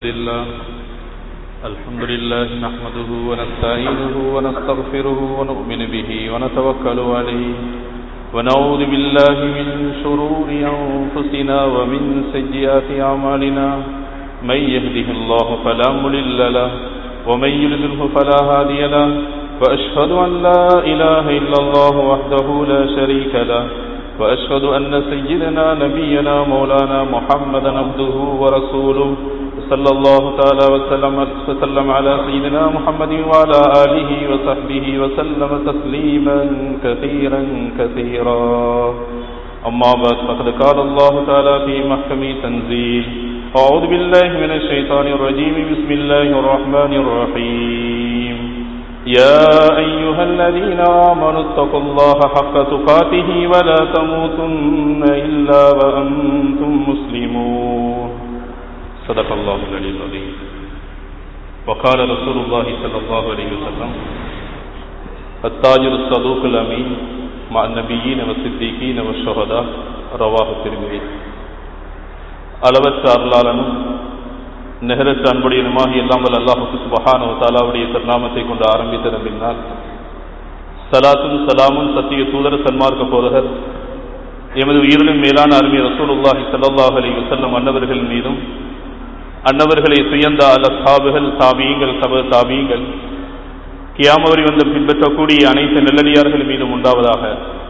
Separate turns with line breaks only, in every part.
لله الحمد لله نحمده ونستعينه ونستغفره ونؤمن به ونتوكل عليه ونعوذ بالله من شرور أنفسنا ومن سيئات أعمالنا من يهده الله فلا مضل له ومن يضلله فلا هادي له وأشهد أن لا إله إلا الله وحده لا شريك له وأشهد أن سيدنا نبينا مولانا محمدا عبده ورسوله صلى الله تعالى وسلم, وسلم على سيدنا محمد وعلى آله وصحبه وسلم تسليما كثيرا كثيرا أما بعد فقد قال الله تعالى في محكم تنزيل أعوذ بالله من الشيطان الرجيم بسم الله الرحمن الرحيم يا أيها الذين آمنوا اتقوا الله حق تقاته ولا تموتن إلا وأنتم مسلمون صدق الله العلي العظيم وقال رسول الله صلى الله عليه وسلم التاجر الصدوق الأمين مع النبيين والصديقين والشهداء رواه الترمذي அளவற்ற அருளாளனும் நிகரற்ற அன்புடையனுமாக இல்லாமல் அல்லாஹுக்கு சுபஹான தாலாவுடைய திருநாமத்தை கொண்டு ஆரம்பித்தன பின்னால் சலாத்தும் சலாமும் சத்திய தூதர சன்மார்க்க போதகர் எமது உயிரினும் மேலான அருமை ரசூலுல்லாஹி சல்லாஹ் அலி வசல்லம் அன்னவர்கள் மீதும் அன்னவர்களை சுயந்த அல சாபுகள் தாபியங்கள் சப தாபியங்கள் கியாமவரி வந்து பின்பற்றக்கூடிய அனைத்து நெல்லடியார்கள் மீதும் உண்டாவதாக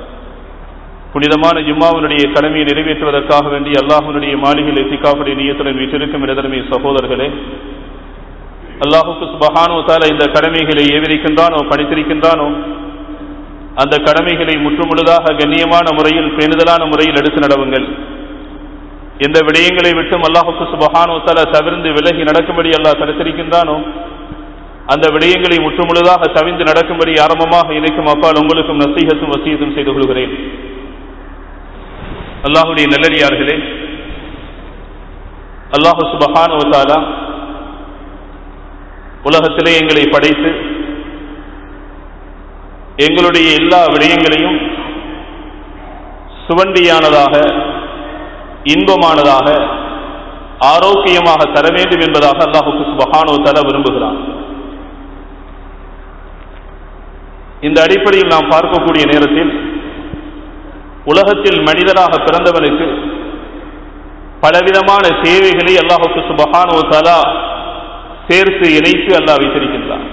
புனிதமான ஜும்மாவினுடைய கடமையை நிறைவேற்றுவதற்காக வேண்டி அல்லாஹனுடைய மாளிகையில் எத்திக்காவுடைய நீயத்துடன் வீட்டிருக்கும் இடதரமே சகோதரர்களே அல்லாஹுக்கு சுபஹானுவத்தால இந்த கடமைகளை ஏவிருக்கின்றானோ படித்திருக்கின்றானோ அந்த கடமைகளை முற்றுமுழுதாக கண்ணியமான முறையில் பேணுதலான முறையில் எடுத்து நடவுங்கள் எந்த விடயங்களை விட்டும் அல்லாஹுக்கு சுபஹானுவத்தால தவிர்ந்து விலகி நடக்கும்படி அல்லாஹ் தடுத்திருக்கின்றானோ அந்த விடயங்களை முற்றுமுழுதாக தவிர்ந்து நடக்கும்படி ஆரம்பமாக இணைக்கும் அப்பால் உங்களுக்கும் நசீகத்தும் வசீகத்தும் செய்து கொள்கிறேன் அல்லாஹுடைய நல்லடியார்களே அல்லாஹு சுபஹானுவத்தாலா உலகத்திலே எங்களை படைத்து எங்களுடைய எல்லா விடயங்களையும் சுவண்டியானதாக இன்பமானதாக ஆரோக்கியமாக தர வேண்டும் என்பதாக அல்லாஹுக்கு சுபஹானோ தர விரும்புகிறான் இந்த அடிப்படையில் நாம் பார்க்கக்கூடிய நேரத்தில் உலகத்தில் மனிதராக பிறந்தவனுக்கு பலவிதமான சேவைகளை அல்லாஹுக்கு சுபஹானோ தலா சேர்த்து இணைத்து அல்லாஹ் வைத்திருக்கின்றான்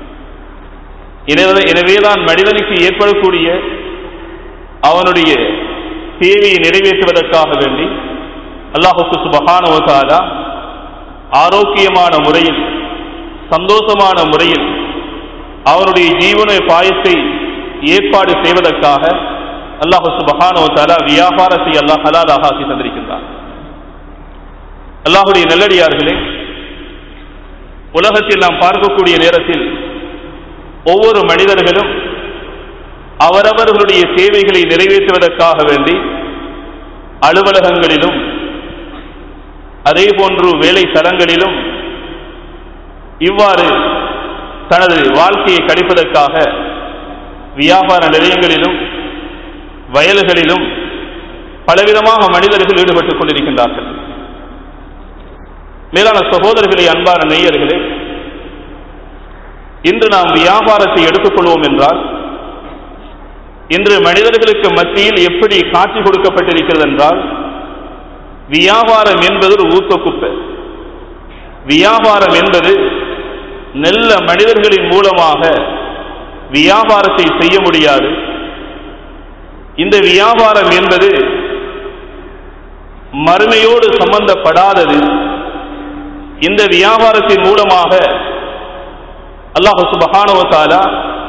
எனவேதான் மனிதனுக்கு ஏற்படக்கூடிய அவனுடைய தேவையை நிறைவேற்றுவதற்காக வேண்டி அல்லாஹுக்கு சுபகான ஆரோக்கியமான முறையில் சந்தோஷமான முறையில் அவனுடைய ஜீவன பாயத்தை ஏற்பாடு செய்வதற்காக அல்லாஹு சுபகானோ தாலா வியாபாரத்தை அல்லாஹ் ஹலாலாக ஆக்கி தந்திருக்கின்றான் அல்லாஹுடைய நல்லடியார்களே உலகத்தில் நாம் பார்க்கக்கூடிய நேரத்தில் ஒவ்வொரு மனிதர்களும் அவரவர்களுடைய சேவைகளை நிறைவேற்றுவதற்காக வேண்டி அலுவலகங்களிலும் அதே போன்று வேலை தலங்களிலும் இவ்வாறு தனது வாழ்க்கையை கழிப்பதற்காக வியாபார நிலையங்களிலும் வயல்களிலும் பலவிதமாக மனிதர்கள் ஈடுபட்டுக் கொண்டிருக்கின்றார்கள் மேலான சகோதரர்களை அன்பான நேயர்களே இன்று நாம் வியாபாரத்தை எடுத்துக்கொள்வோம் என்றால் இன்று மனிதர்களுக்கு மத்தியில் எப்படி காட்சி கொடுக்கப்பட்டிருக்கிறது என்றால் வியாபாரம் என்பது ஒரு ஊத்த குப்பை வியாபாரம் என்பது நல்ல மனிதர்களின் மூலமாக வியாபாரத்தை செய்ய முடியாது இந்த வியாபாரம் என்பது மறுமையோடு சம்பந்தப்படாதது இந்த வியாபாரத்தின் மூலமாக அல்லாஹு சுபஹானுவத்தாலா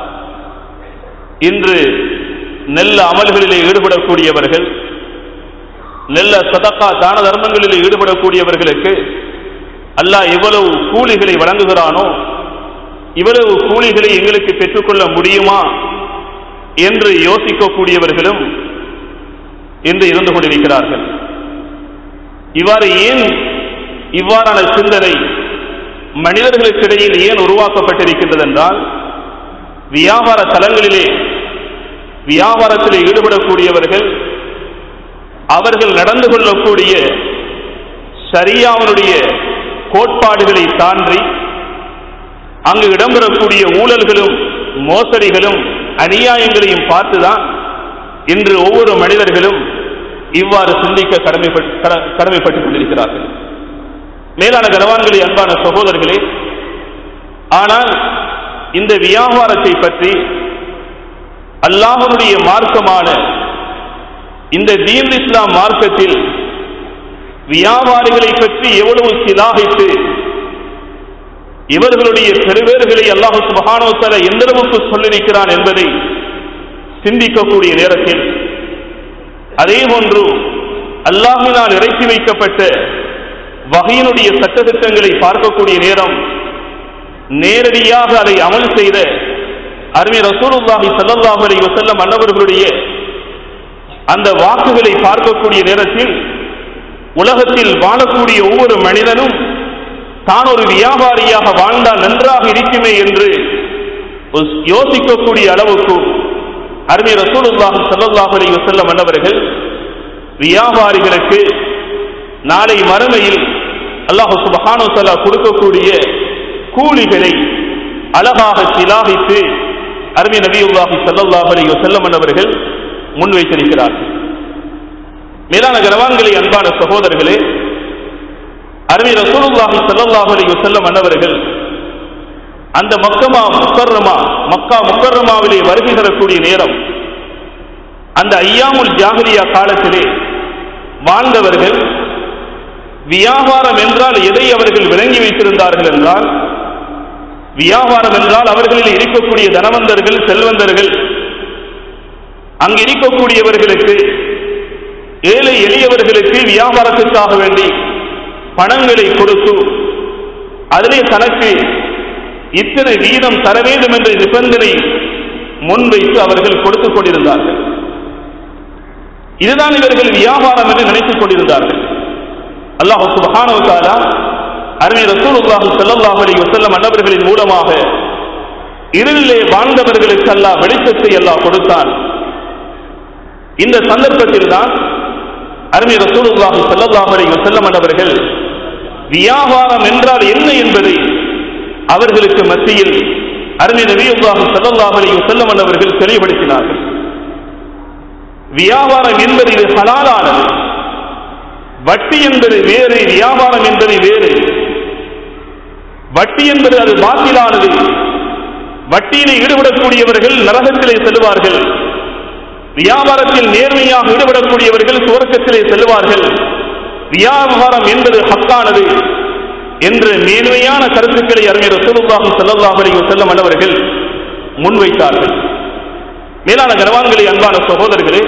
இன்று நெல்ல அமல்களிலே ஈடுபடக்கூடியவர்கள் நெல்ல சதக்கா தான தர்மங்களிலே ஈடுபடக்கூடியவர்களுக்கு அல்லாஹ் எவ்வளவு கூலிகளை வழங்குகிறானோ இவ்வளவு கூலிகளை எங்களுக்கு பெற்றுக்கொள்ள முடியுமா என்று யோசிக்கக்கூடியவர்களும் இன்று இருந்து கொண்டிருக்கிறார்கள் இவ்வாறு ஏன் இவ்வாறான சிந்தனை மனிதர்களுக்கிடையில் ஏன் உருவாக்கப்பட்டிருக்கின்றது என்றால் வியாபார தலங்களிலே வியாபாரத்தில் ஈடுபடக்கூடியவர்கள் அவர்கள் நடந்து கொள்ளக்கூடிய சரியாவனுடைய கோட்பாடுகளை தாண்டி அங்கு இடம்பெறக்கூடிய ஊழல்களும் மோசடிகளும் அநியாயங்களையும் பார்த்துதான் இன்று ஒவ்வொரு மனிதர்களும் இவ்வாறு சிந்திக்க கடமைப்பட்டு கட- கடமைப்பட்டுக் கொண்டிருக்கிறார்கள் மேலான கனவான்களே அன்பான சகோதரர்களே ஆனால் இந்த வியாபாரத்தை பற்றி அல்லாஹனுடைய மார்க்கமான இந்த தீன் இஸ்லாம் மார்க்கத்தில் வியாபாரிகளை பற்றி எவ்வளவு சிலாகித்து இவர்களுடைய பெருவேறுகளை அல்லாஹு சுபஹானோத்தர எந்த அளவுக்கு சொல்லியிருக்கிறான் என்பதை சிந்திக்கக்கூடிய நேரத்தில் அதே போன்று அல்லாஹினால் இறக்கி வைக்கப்பட்ட வகையினுடைய சட்டத்திட்டங்களை பார்க்கக்கூடிய நேரம் நேரடியாக அதை அமல் செய்த அருமை ரசூலுல்லாஹி ஸல்லல்லாஹு அலைஹி வஸல்லம் அன்னவர்களுடைய அந்த வாக்குகளை பார்க்கக்கூடிய நேரத்தில் உலகத்தில் வாழக்கூடிய ஒவ்வொரு மனிதனும் தான் ஒரு வியாபாரியாக வாழ்ந்தால் நன்றாக இருக்குமே என்று யோசிக்கக்கூடிய அளவுக்கு அருமை ரசூலுல்லாஹி ஸல்லல்லாஹு அலைஹி வஸல்லம் அன்னவர்கள் வியாபாரிகளுக்கு நாளை மறுமையில் அல்லாஹ் சுப்ஹானஹு தஆலா கொடுக்கக்கூடிய கூலிகளை அழகாக சிலாகித்து அருமை நபியுல்லாஹி ஸல்லல்லாஹு அலைஹி வஸல்லம் அன்னவர்கள் முன்வைத்திருக்கிறார்கள் மேலான கனவான்களை அன்பான சகோதரர்களே அருமை ரசூலுல்லாஹி ஸல்லல்லாஹு அலைஹி வஸல்லம் அன்னவர்கள் அந்த மக்கமா முக்கர்ரமா மக்கா முக்கர்ரமாவிலே வருகை தரக்கூடிய நேரம் அந்த ஐயாமுல் ஜாஹிலியா காலத்திலே வாழ்ந்தவர்கள் வியாபாரம் என்றால் எதை அவர்கள் விளங்கி வைத்திருந்தார்கள் என்றால் வியாபாரம் என்றால் அவர்களில் இருக்கக்கூடிய தனவந்தர்கள் செல்வந்தர்கள் அங்கு இருக்கக்கூடியவர்களுக்கு ஏழை எளியவர்களுக்கு வியாபாரத்திற்காக வேண்டி பணங்களை கொடுத்து அதிலே தனக்கு இத்தனை வீதம் தர வேண்டும் என்ற நிபந்தனை முன்வைத்து அவர்கள் கொடுத்துக் கொண்டிருந்தார்கள் இதுதான் இவர்கள் வியாபாரம் என்று நினைத்துக் கொண்டிருந்தார்கள் அல்லாஹ் சுப்ஹானஹு வ தஆலா அருமை ரசூலுல்லாஹி ஸல்லல்லாஹு அலைஹி வஸல்லம் அன்னவர்களின் மூலமாக இருளிலே வாழ்ந்தவர்களுக்கு அல்லாஹ் வெளிச்சத்தை அல்லாஹ் கொடுத்தான் இந்த சந்தர்ப்பத்தில் தான் அருமை ரசூலுல்லாஹி ஸல்லல்லாஹு அலைஹி வஸல்லம் அன்னவர்கள் வியாபாரம் என்றால் என்ன என்பதை அவர்களுக்கு மத்தியில் அருமை நபியுல்லாஹி ஸல்லல்லாஹு அலைஹி வஸல்லம் அன்னவர்கள் தெளிவுபடுத்தினார்கள் வியாபாரம் என்பது இது ஹலாலானது வட்டி என்பது வேறு வியாபாரம் என்பது வேறு வட்டி என்பது அது பாத்திலானது வட்டியிலே ஈடுபடக்கூடியவர்கள் நரகத்திலே செல்வார்கள் வியாபாரத்தில் நேர்மையாக ஈடுபடக்கூடியவர்கள் சுவர்க்கத்திலே செல்வார்கள் வியாபாரம் என்பது ஹக்கானது என்று மேன்மையான கருத்துக்களை அருமை ரசூலுல்லாஹி ஸல்லல்லாஹு அலைஹி வஸல்லம் அவர்கள் முன்வைத்தார்கள் மேலான கனவான்களே அன்பான சகோதரர்களே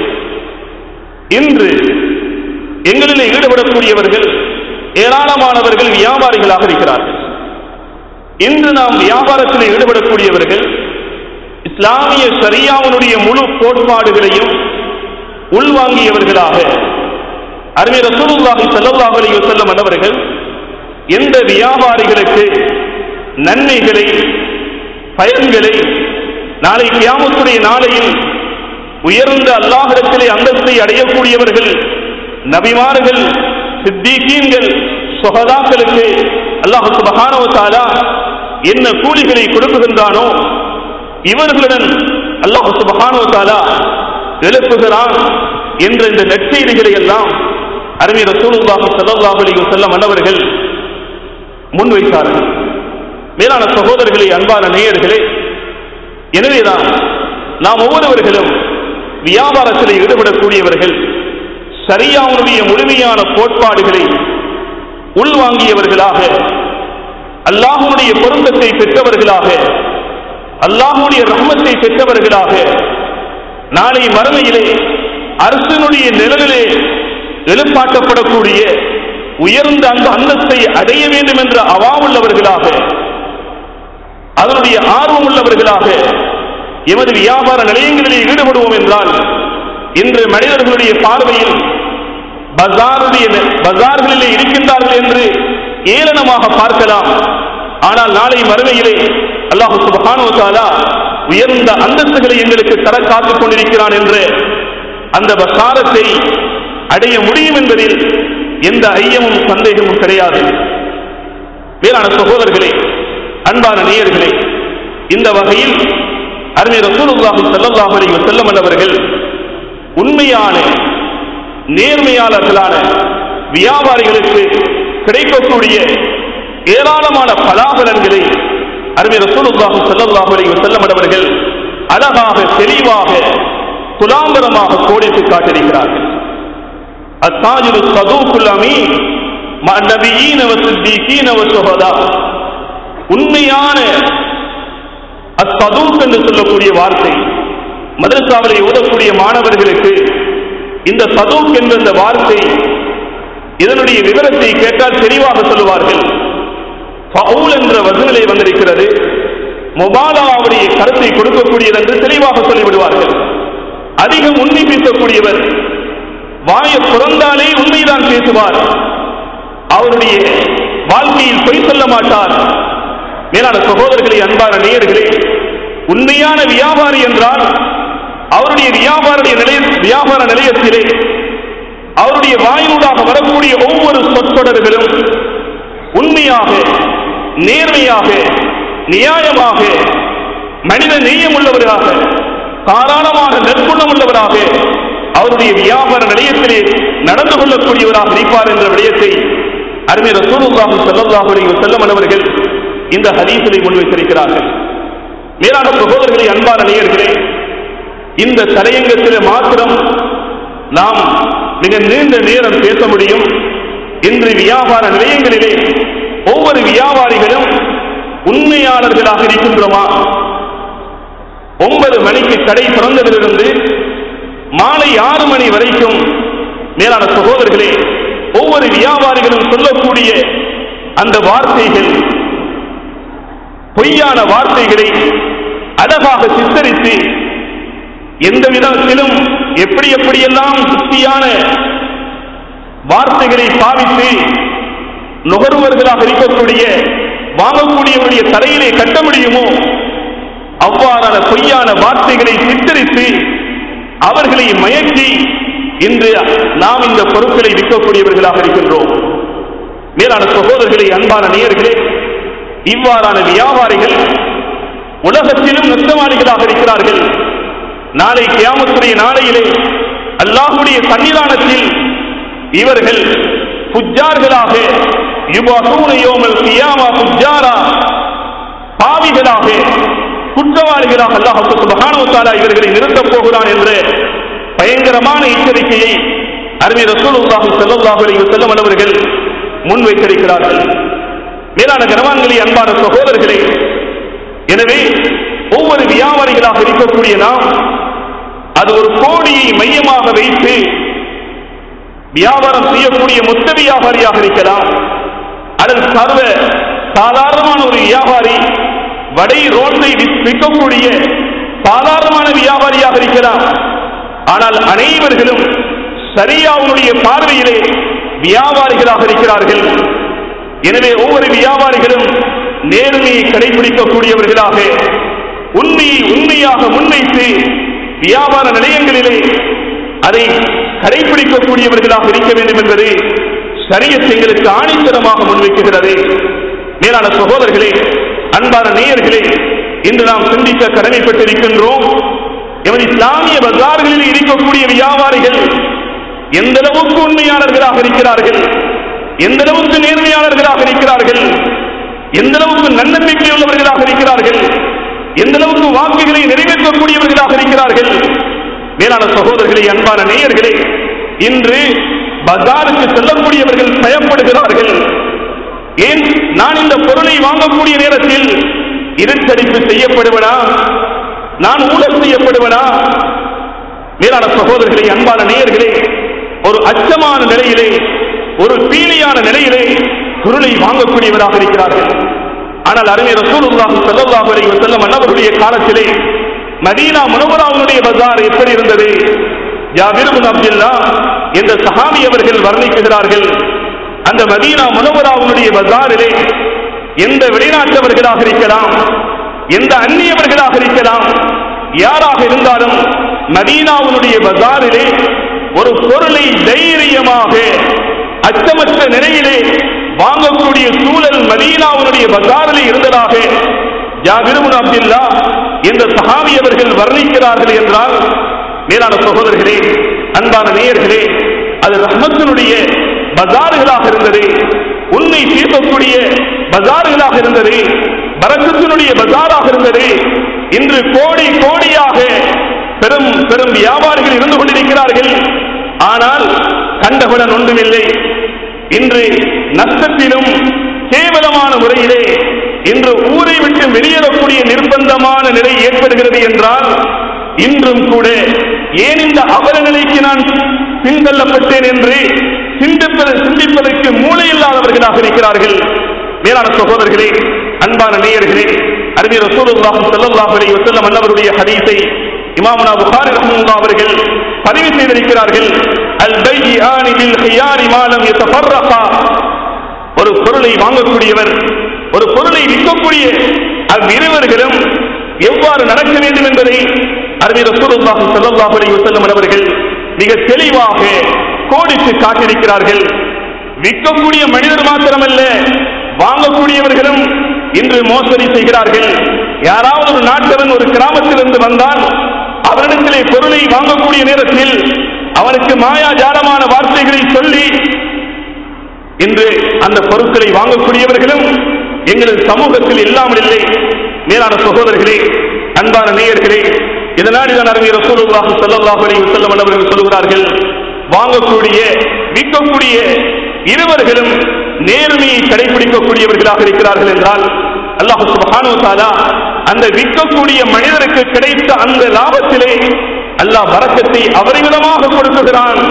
இன்று எங்களிலே ஈடுபடக்கூடியவர்கள் ஏராளமானவர்கள் வியாபாரிகளாக இருக்கிறார்கள் இன்று நாம் வியாபாரத்தில் ஈடுபடக்கூடியவர்கள் இஸ்லாமிய சரியாவனுடைய முழு கோட்பாடுகளையும் உள்வாங்கியவர்களாக அருமை ரசூலுல்லாஹி ஸல்லல்லாஹு அலைஹி வஸல்லம் அவர்கள் எந்த வியாபாரிகளுக்கு நன்மைகளை பயன்களை நாளை கியாமத்துடைய நாளையில் உயர்ந்த அல்லாஹிடத்திலே அந்தஸ்தை அடையக்கூடியவர்கள் நபிமார்கள் சித்தீக்கீன்கள் சொகதாக்களுக்கு அல்லாஹு சுபஹானவ தஆலா என்ன கூலிகளை கொடுக்குகின்றானோ இவர்களுடன் அல்லாஹு சுபஹானவ தஆலா எழுப்புகிறான் என்ற இந்த நற்செய்திகளை எல்லாம் அருமை ரசூலுல்லாஹி ஸல்லல்லாஹு அலைஹி வஸல்லம் அன்னவர்கள் முன்வைத்தார்கள் மேலான சகோதரர்களே அன்பான நேயர்களே எனவேதான் நாம் ஒவ்வொருவர்களும் வியாபாரத்தில் ஈடுபடக்கூடியவர்கள் சரியாவுடைய முழுமையான கோட்பாடுகளை உள்வாங்கியவர்களாக அல்லாஹுடைய பொருத்தத்தை பெற்றவர்களாக அல்லாஹுடைய ரஹ்மத்தை பெற்றவர்களாக நாளை மறுமையிலே அரசனுடைய நிழலிலே எழுப்பாட்டப்படக்கூடிய உயர்ந்த அந்த அந்தஸ்தை அடைய வேண்டும் என்ற அவாவுள்ளவர்களாக அதனுடைய ஆர்வம் உள்ளவர்களாக எமது வியாபார நிலையங்களிலே ஈடுபடுவோம் என்றால் இன்று மனிதர்களுடைய பார்வையில் பஜாருடைய பஜார்களிலே இருக்கின்றார்கள் என்று ஏளனமாக பார்க்கலாம் ஆனால் நாளை மறுமையிலே அல்லாஹு சுபஹானு தாலா உயர்ந்த அந்தஸ்துகளை எங்களுக்கு தர காத்துக் கொண்டிருக்கிறான் என்று அந்த பசாரத்தை அடைய முடியும் என்பதில் எந்த ஐயமும் சந்தேகமும் கிடையாது வேளாண் சகோதரர்களே அன்பான நேயர்களே இந்த வகையில் அருமை ரசூலுல்லாஹி ஸல்லல்லாஹு அலைஹி வஸல்லம் அவர்கள் உண்மையான நேர்மையாளர்களான வியாபாரிகளுக்கு கிடைக்கக்கூடிய ஏராளமான பலாபலன்களை அருமை ரசூலுல்லாஹி ஸல்லல்லாஹு அலைஹி வஸல்லம் அவர்கள் அழகாக தெளிவாக துலாம்பரமாக கோடிட்டு காட்டியிருக்கிறார்கள் அத்தாஜிரு சதூக்குல் அமீன் நபியீன வசித்தீகீன வசுஹதா உண்மையான அத்ததூக் என்று சொல்லக்கூடிய வார்த்தை மதரசாவிலே ஓதக்கூடிய மாணவர்களுக்கு இந்த சதூக் என்ற இந்த வார்த்தை இதனுடைய விவரத்தை கேட்டால் தெளிவாக சொல்லுவார்கள் ஃபவுல் என்ற வசனிலே வந்திருக்கிறது மொபாலாவுடைய கருத்தை கொடுக்கக்கூடியது என்று தெளிவாக சொல்லிவிடுவார்கள் அதிகம் உண்மை பேசக்கூடியவர் வாயை புறந்தாலே உண்மைதான் பேசுவார் அவருடைய வாழ்க்கையில் பொய் சொல்ல மாட்டார் மேலான சகோதரர்களே அன்பான நேயர்களே உண்மையான வியாபாரி என்றால் அவருடைய வியாபாரிய நிலைய வியாபார நிலையத்திலே அவருடைய வாயினூடாக வரக்கூடிய ஒவ்வொரு சொற்றொடர்களும் உண்மையாக நேர்மையாக நியாயமாக மனித நேயம் உள்ளவராக தாராளமாக நற்குணம் உள்ளவராக அவருடைய வியாபார நிலையத்திலே நடந்து கொள்ளக்கூடியவராக இருப்பார் என்ற விடயத்தை அருமை ரசூலுல்லாஹி ஸல்லல்லாஹு அலைஹி வஸல்லம் அவர்கள் இந்த ஹதீஸிலே முன்வைத்திருக்கிறார்கள் மேலான சகோதரர்களே அன்பான நேயர்களே இந்த தலையங்கத்தில் மாத்திரம் நாம் மிக நீண்ட நேரம் பேச முடியும் இன்று வியாபார நிலையங்களிலே ஒவ்வொரு வியாபாரிகளும் உண்மையாளர்களாக இருக்கின்றோமா ஒன்பது மணிக்கு கடை திறந்ததிலிருந்து மாலை ஆறு மணி வரைக்கும் மேலான சகோதரர்களே ஒவ்வொரு வியாபாரிகளும் சொல்லக்கூடிய அந்த வார்த்தைகள் பொய்யான வார்த்தைகளை அழகாக சித்தரித்து எந்த விதத்திலும் எப்படி எப்படியெல்லாம் சுத்தியான வார்த்தைகளை பாவித்து நுகர்வர்களாக இருக்கக்கூடிய வாங்கக்கூடியவருடைய தலையிலே கட்ட முடியுமோ அவ்வாறான பொய்யான வார்த்தைகளை சித்தரித்து அவர்களை மயக்கி இன்று நாம் இந்த பொருட்களை விற்கக்கூடியவர்களாக இருக்கின்றோம் மேலான சகோதரர்களை அன்பான நேயர்களே இவ்வாறான வியாபாரிகள் உலகத்திலும் நஷ்டவாளிகளாக இருக்கிறார்கள் நாளை கியாமத்துடைய நாளையிலே அல்லாஹுடைய சன்னிதானத்தில் இவர்கள் புஜார்களாக யுபாசூன யோமல் கியாமா புஜாரா பாவிகளாக குற்றவாளிகளாக அல்லாஹ் சுபஹானஹு தஆலா இவர்களை நிறுத்தப் போகிறான் என்ற பயங்கரமான எச்சரிக்கையை அருமை ரசூலுல்லாஹி ஸல்லல்லாஹு அலைஹி வஸல்லம் அவர்கள் முன்வைத்திருக்கிறார்கள் மேலான கனவான்களே அன்பான சகோதரர்களே எனவே ஒவ்வொரு வியாபாரிகளாக இருக்கக்கூடிய நாம் அது ஒரு கோடியை மையமாக வைத்து வியாபாரம் செய்யக்கூடிய மொத்த வியாபாரியாக இருக்கலாம் அல்லது சர்வ சாதாரணமான ஒரு வியாபாரி வடை ரோட்டை விற்கக்கூடிய சாதாரணமான வியாபாரியாக இருக்கலாம் ஆனால் அனைவர்களும் சரியாவுடைய பார்வையிலே வியாபாரிகளாக இருக்கிறார்கள் எனவே ஒவ்வொரு வியாபாரிகளும் நேர்மையை கடைபிடிக்கக்கூடியவர்களாக உண்மையை உண்மையாக முன்வைத்து வியாபார நிலையங்களிலே அதை கடைபிடிக்கக்கூடியவர்களாக இருக்க வேண்டும் என்பது சரியத் எங்களுக்கு ஆணித்தரமாக முன்வைக்குகிறது மேலான சகோதரர்களே அன்பான நேயர்களே இன்று நாம் சிந்திக்க கடமைப்பட்டிருக்கின்றோம் எமது இஸ்லாமிய பஜார்களில் இருக்கக்கூடிய வியாபாரிகள் எந்த அளவுக்கு உண்மையாளர்களாக இருக்கிறார்கள் எந்த அளவுக்கு நேர்மையாளர்களாக இருக்கிறார்கள் எந்த அளவுக்கு நன்னம்பிக்கை உள்ளவர்களாக இருக்கிறார்கள் எந்த அளவுக்கு வாக்குகளை நிறைவேற்றக்கூடியவர்களாக இருக்கிறார்கள் மேலான சகோதரர்களே அன்பான நேயர்களே இன்று பஜாருக்கு செல்லக்கூடியவர்கள் பயப்படுகிறார்கள் ஏன் நான் இந்த பொருளை வாங்கக்கூடிய நேரத்தில் இருட்டடிப்பு செய்யப்படுவனா நான் ஊழல் செய்யப்படுவனா மேலான சகோதரர்களே அன்பான நேயர்களே ஒரு அச்சமான நிலையிலே ஒரு பீலியான நிலையிலே பொருளை வாங்கக்கூடியவராக இருக்கிறார்கள் ஆனால் அருமை ரசூலுல்லாஹி ஸல்லல்லாஹு அலைஹி வஸல்லம் அன்னவருடைய காலத்திலே மதீனா முனவராவுடைய பஜார் எப்படி இருந்தது ஜாபிர் பின் அப்துல்லா என்ற சஹாபி அவர்கள் வர்ணிக்கிறார்கள் அந்த மதீனா முனவராவுடைய பஜாரிலே எந்த வெளிநாட்டவர்களாக இருக்கலாம் எந்த அந்நியவர்களாக இருக்கலாம் யாராக இருந்தாலும் மதீனாவுடைய பஜாரிலே ஒரு பொருளை தைரியமாக அச்சமற்ற நிலையிலே
வாங்கக்கூடிய சூழல் மதீனாவுடைய பஜாரில் இருந்ததாக ஜாபிருமுன் அப்துல்லா என்ற சஹாபி அவர்கள் வர்ணிக்கிறார்கள் என்றால் மேலான சகோதரர்களே அன்பான நேயர்களே அது ரஹ்மத்தினுடைய பஜார்களாக இருந்தது உண்மை தீர்க்கக்கூடிய பஜார்களாக இருந்தது பரக்கத்தினுடைய பஜாராக இருந்தது இன்று கோடி கோடியாக பெரும் பெரும் வியாபாரிகள் இருந்து கொண்டிருக்கிறார்கள் ஆனால் கண்டவுடன் ஒன்றுமில்லை இன்று நஷ்டத்திலும் கேவலமான முறையிலே இன்று ஊரை விட்டு வெளியேறக்கூடிய நிர்பந்தமான நிலை ஏற்படுகிறது என்றால் இன்றும் கூட ஏன் இந்த அவல நிலைக்கு நான் பின்தள்ளப்பட்டேன் என்று சிந்திப்பது சிந்திப்பதற்கு மூளை இல்லாதவர்களாக இருக்கிறார்கள் மேலான சகோதரர்களே அன்பான நேயர்களே அறிஞர் ரசூலுல்லாஹி ஸல்லல்லாஹு அலைஹி வஸல்லம் அன்னவருடைய ஹதீஸை இமாமுனா புகாரி ரஹ்மத்துல்லாஹி அவர்கள் பதிவு செய்திருக்கிறார்கள் அல் பையானி பில் ஹியாரி மாலம் யதஃபர்ரகா ஒரு பொருளை வாங்கக்கூடியவர் ஒரு பொருளை விற்கக்கூடிய அவ்விருவர்களும் எவ்வாறு நடக்க வேண்டும் என்பதை அறிஞர் ரசூலுல்லாஹி ஸல்லல்லாஹு அலைஹி வஸல்லம் அவர்கள் மிக தெளிவாக கோடிட்டு காட்டியிருக்கிறார்கள் விற்கக்கூடிய மனிதர் மாத்திரமல்ல வாங்கக்கூடியவர்களும் இன்று மோசடி செய்கிறார்கள் யாராவது ஒரு நாட்டவன் ஒரு கிராமத்திலிருந்து வந்தால் அவரிடத்திலே பொருளை வாங்கக்கூடிய நேரத்தில் அவனுக்கு மாயாஜாலமான வார்த்தைகளை சொல்லி இன்று அந்த பொருட்களை வாங்கக்கூடியவர்களும் எங்களது சமூகத்தில் இல்லாமல் இல்லை மேலான சகோதரர்களே அன்பான நேயர்களே இதனால் தான் அறிஞர் ரசூலுல்லாஹி ஸல்லல்லாஹு அலைஹி வஸல்லம் அவர்கள் சொல்கிறார்கள் வாங்கக்கூடிய விற்கக்கூடிய இருவர்களும் நேர்மையை கடைபிடிக்கக்கூடியவர்களாக இருக்கிறார்கள் என்றால் அல்லாஹ் சுப்ஹானஹு வ தஆலா அந்த விற்கக்கூடிய மனிதருக்கு கிடைத்த அந்த லாபத்திலே அல்லாஹ் வரக்கத்தை அபரிமிதமாக கொடுக்குகிறான்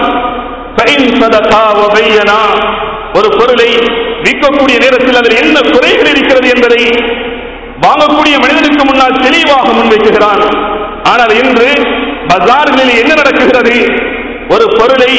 فإن صدقا وبينا ஒரு பொருளை விற்கக்கூடிய நேரத்தில் அதில் என்ன குறைகள் இருக்கிறது என்பதை வாங்கக்கூடிய மனிதனுக்கு முன்னால் தெளிவாக முன்வைக்குகிறான் ஆனால் இன்று பஜார்களில் என்ன நடக்குகிறது ஒரு பொருளை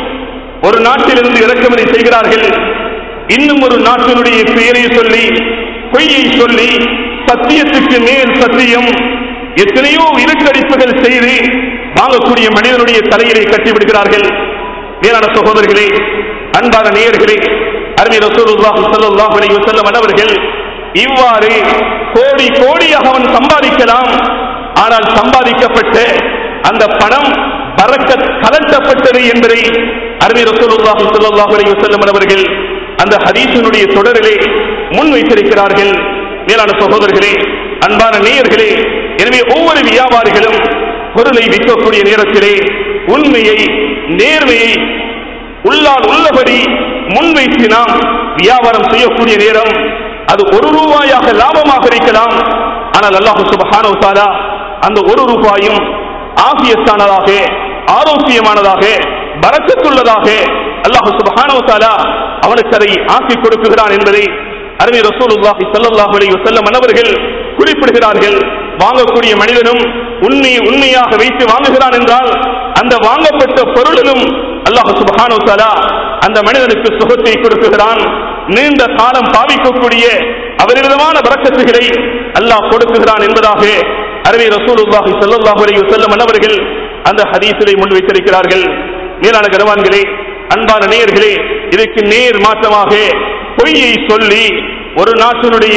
ஒரு நாட்டிலிருந்து இறக்குமதி செய்கிறார்கள் இன்னும் ஒரு நாட்டினுடைய பெயரை சொல்லி பொய்யை சொல்லி சத்தியத்துக்கு மேல் சத்தியம் எத்தனையோ இருட்டடிப்புகள் செய்து வாங்கக்கூடிய மனிதனுடைய தலையிலே கட்டிவிடுகிறார்கள் மேலான சகோதரர்களே அன்பான நேயர்களே அருமை ரசூலுல்லாஹி ஸல்லல்லாஹு அலைஹி வஸல்லம் அவர்கள் இவ்வாறு கோடி கோடியாக அவன் சம்பாதிக்கலாம் ஆனால் சம்பாதிக்கப்பட்ட அந்த பணம் பறக்கத் கலட்டப்பட்டது என்பதை அருமை ரசூலுல்லாஹி ஸல்லல்லாஹு அலைஹி வஸல்லம் அவர்கள் அந்த ஹதீஸினுடைய தொடரிலே முன்வைத்திருக்கிறார்கள் மேலான சகோதரர்களே அன்பான நேயர்களே எனவே ஒவ்வொரு வியாபாரிகளும் பொருளை விற்கக்கூடிய நேரத்திலே உண்மையை நேர்மையை உள்ளால் உள்ளபடி முன்வைத்து நாம் வியாபாரம் செய்யக்கூடிய நேரம் அது ஒரு ரூபாயாக லாபமாக இருக்கலாம் ஆனால் அல்லாஹு சுபஹானஹு தஆலா அந்த ஒரு ரூபாயும் ஆபியத்தானதாக ஆரோக்கியமானதாக பரக்கத்துள்ளதாக அல்லாஹு சுபஹானஹு தஆலா அவனுக்கு அதை ஆக்கி கொடுக்குகிறான் என்பதை அருமை ரசூலுல்லாஹி ஸல்லல்லாஹு அலைஹி வஸல்லம் அவர்கள் குறிப்பிடுகிறார்கள் வாங்கக்கூடிய மனிதனும் உண்மையை உண்மையாக வைத்து வாங்குகிறான் என்றால் அந்த வாங்கப்பட்ட பொருளிலும் அல்லாஹ் சுபஹானஹு தஆலா அந்த மனிதனுக்கு சுகத்தை கொடுக்குகிறான் நீண்ட காலம் பாவிக்கக்கூடிய அபரிவிதமான பரக்கத்துகளை அல்லாஹ் கொடுக்குகிறான் என்பதாக அருமை ரசூலுல்லாஹி ஸல்லல்லாஹு அலைஹி வஸல்லம் அவர்கள் அந்த ஹதீஸிலே முன்வைத்திருக்கிறார்கள் மேலான கனவான்களே அன்பான நேயர்களே இதற்கு நேர் மாற்றமாக பொய்யை சொல்லி ஒரு நாட்டினுடைய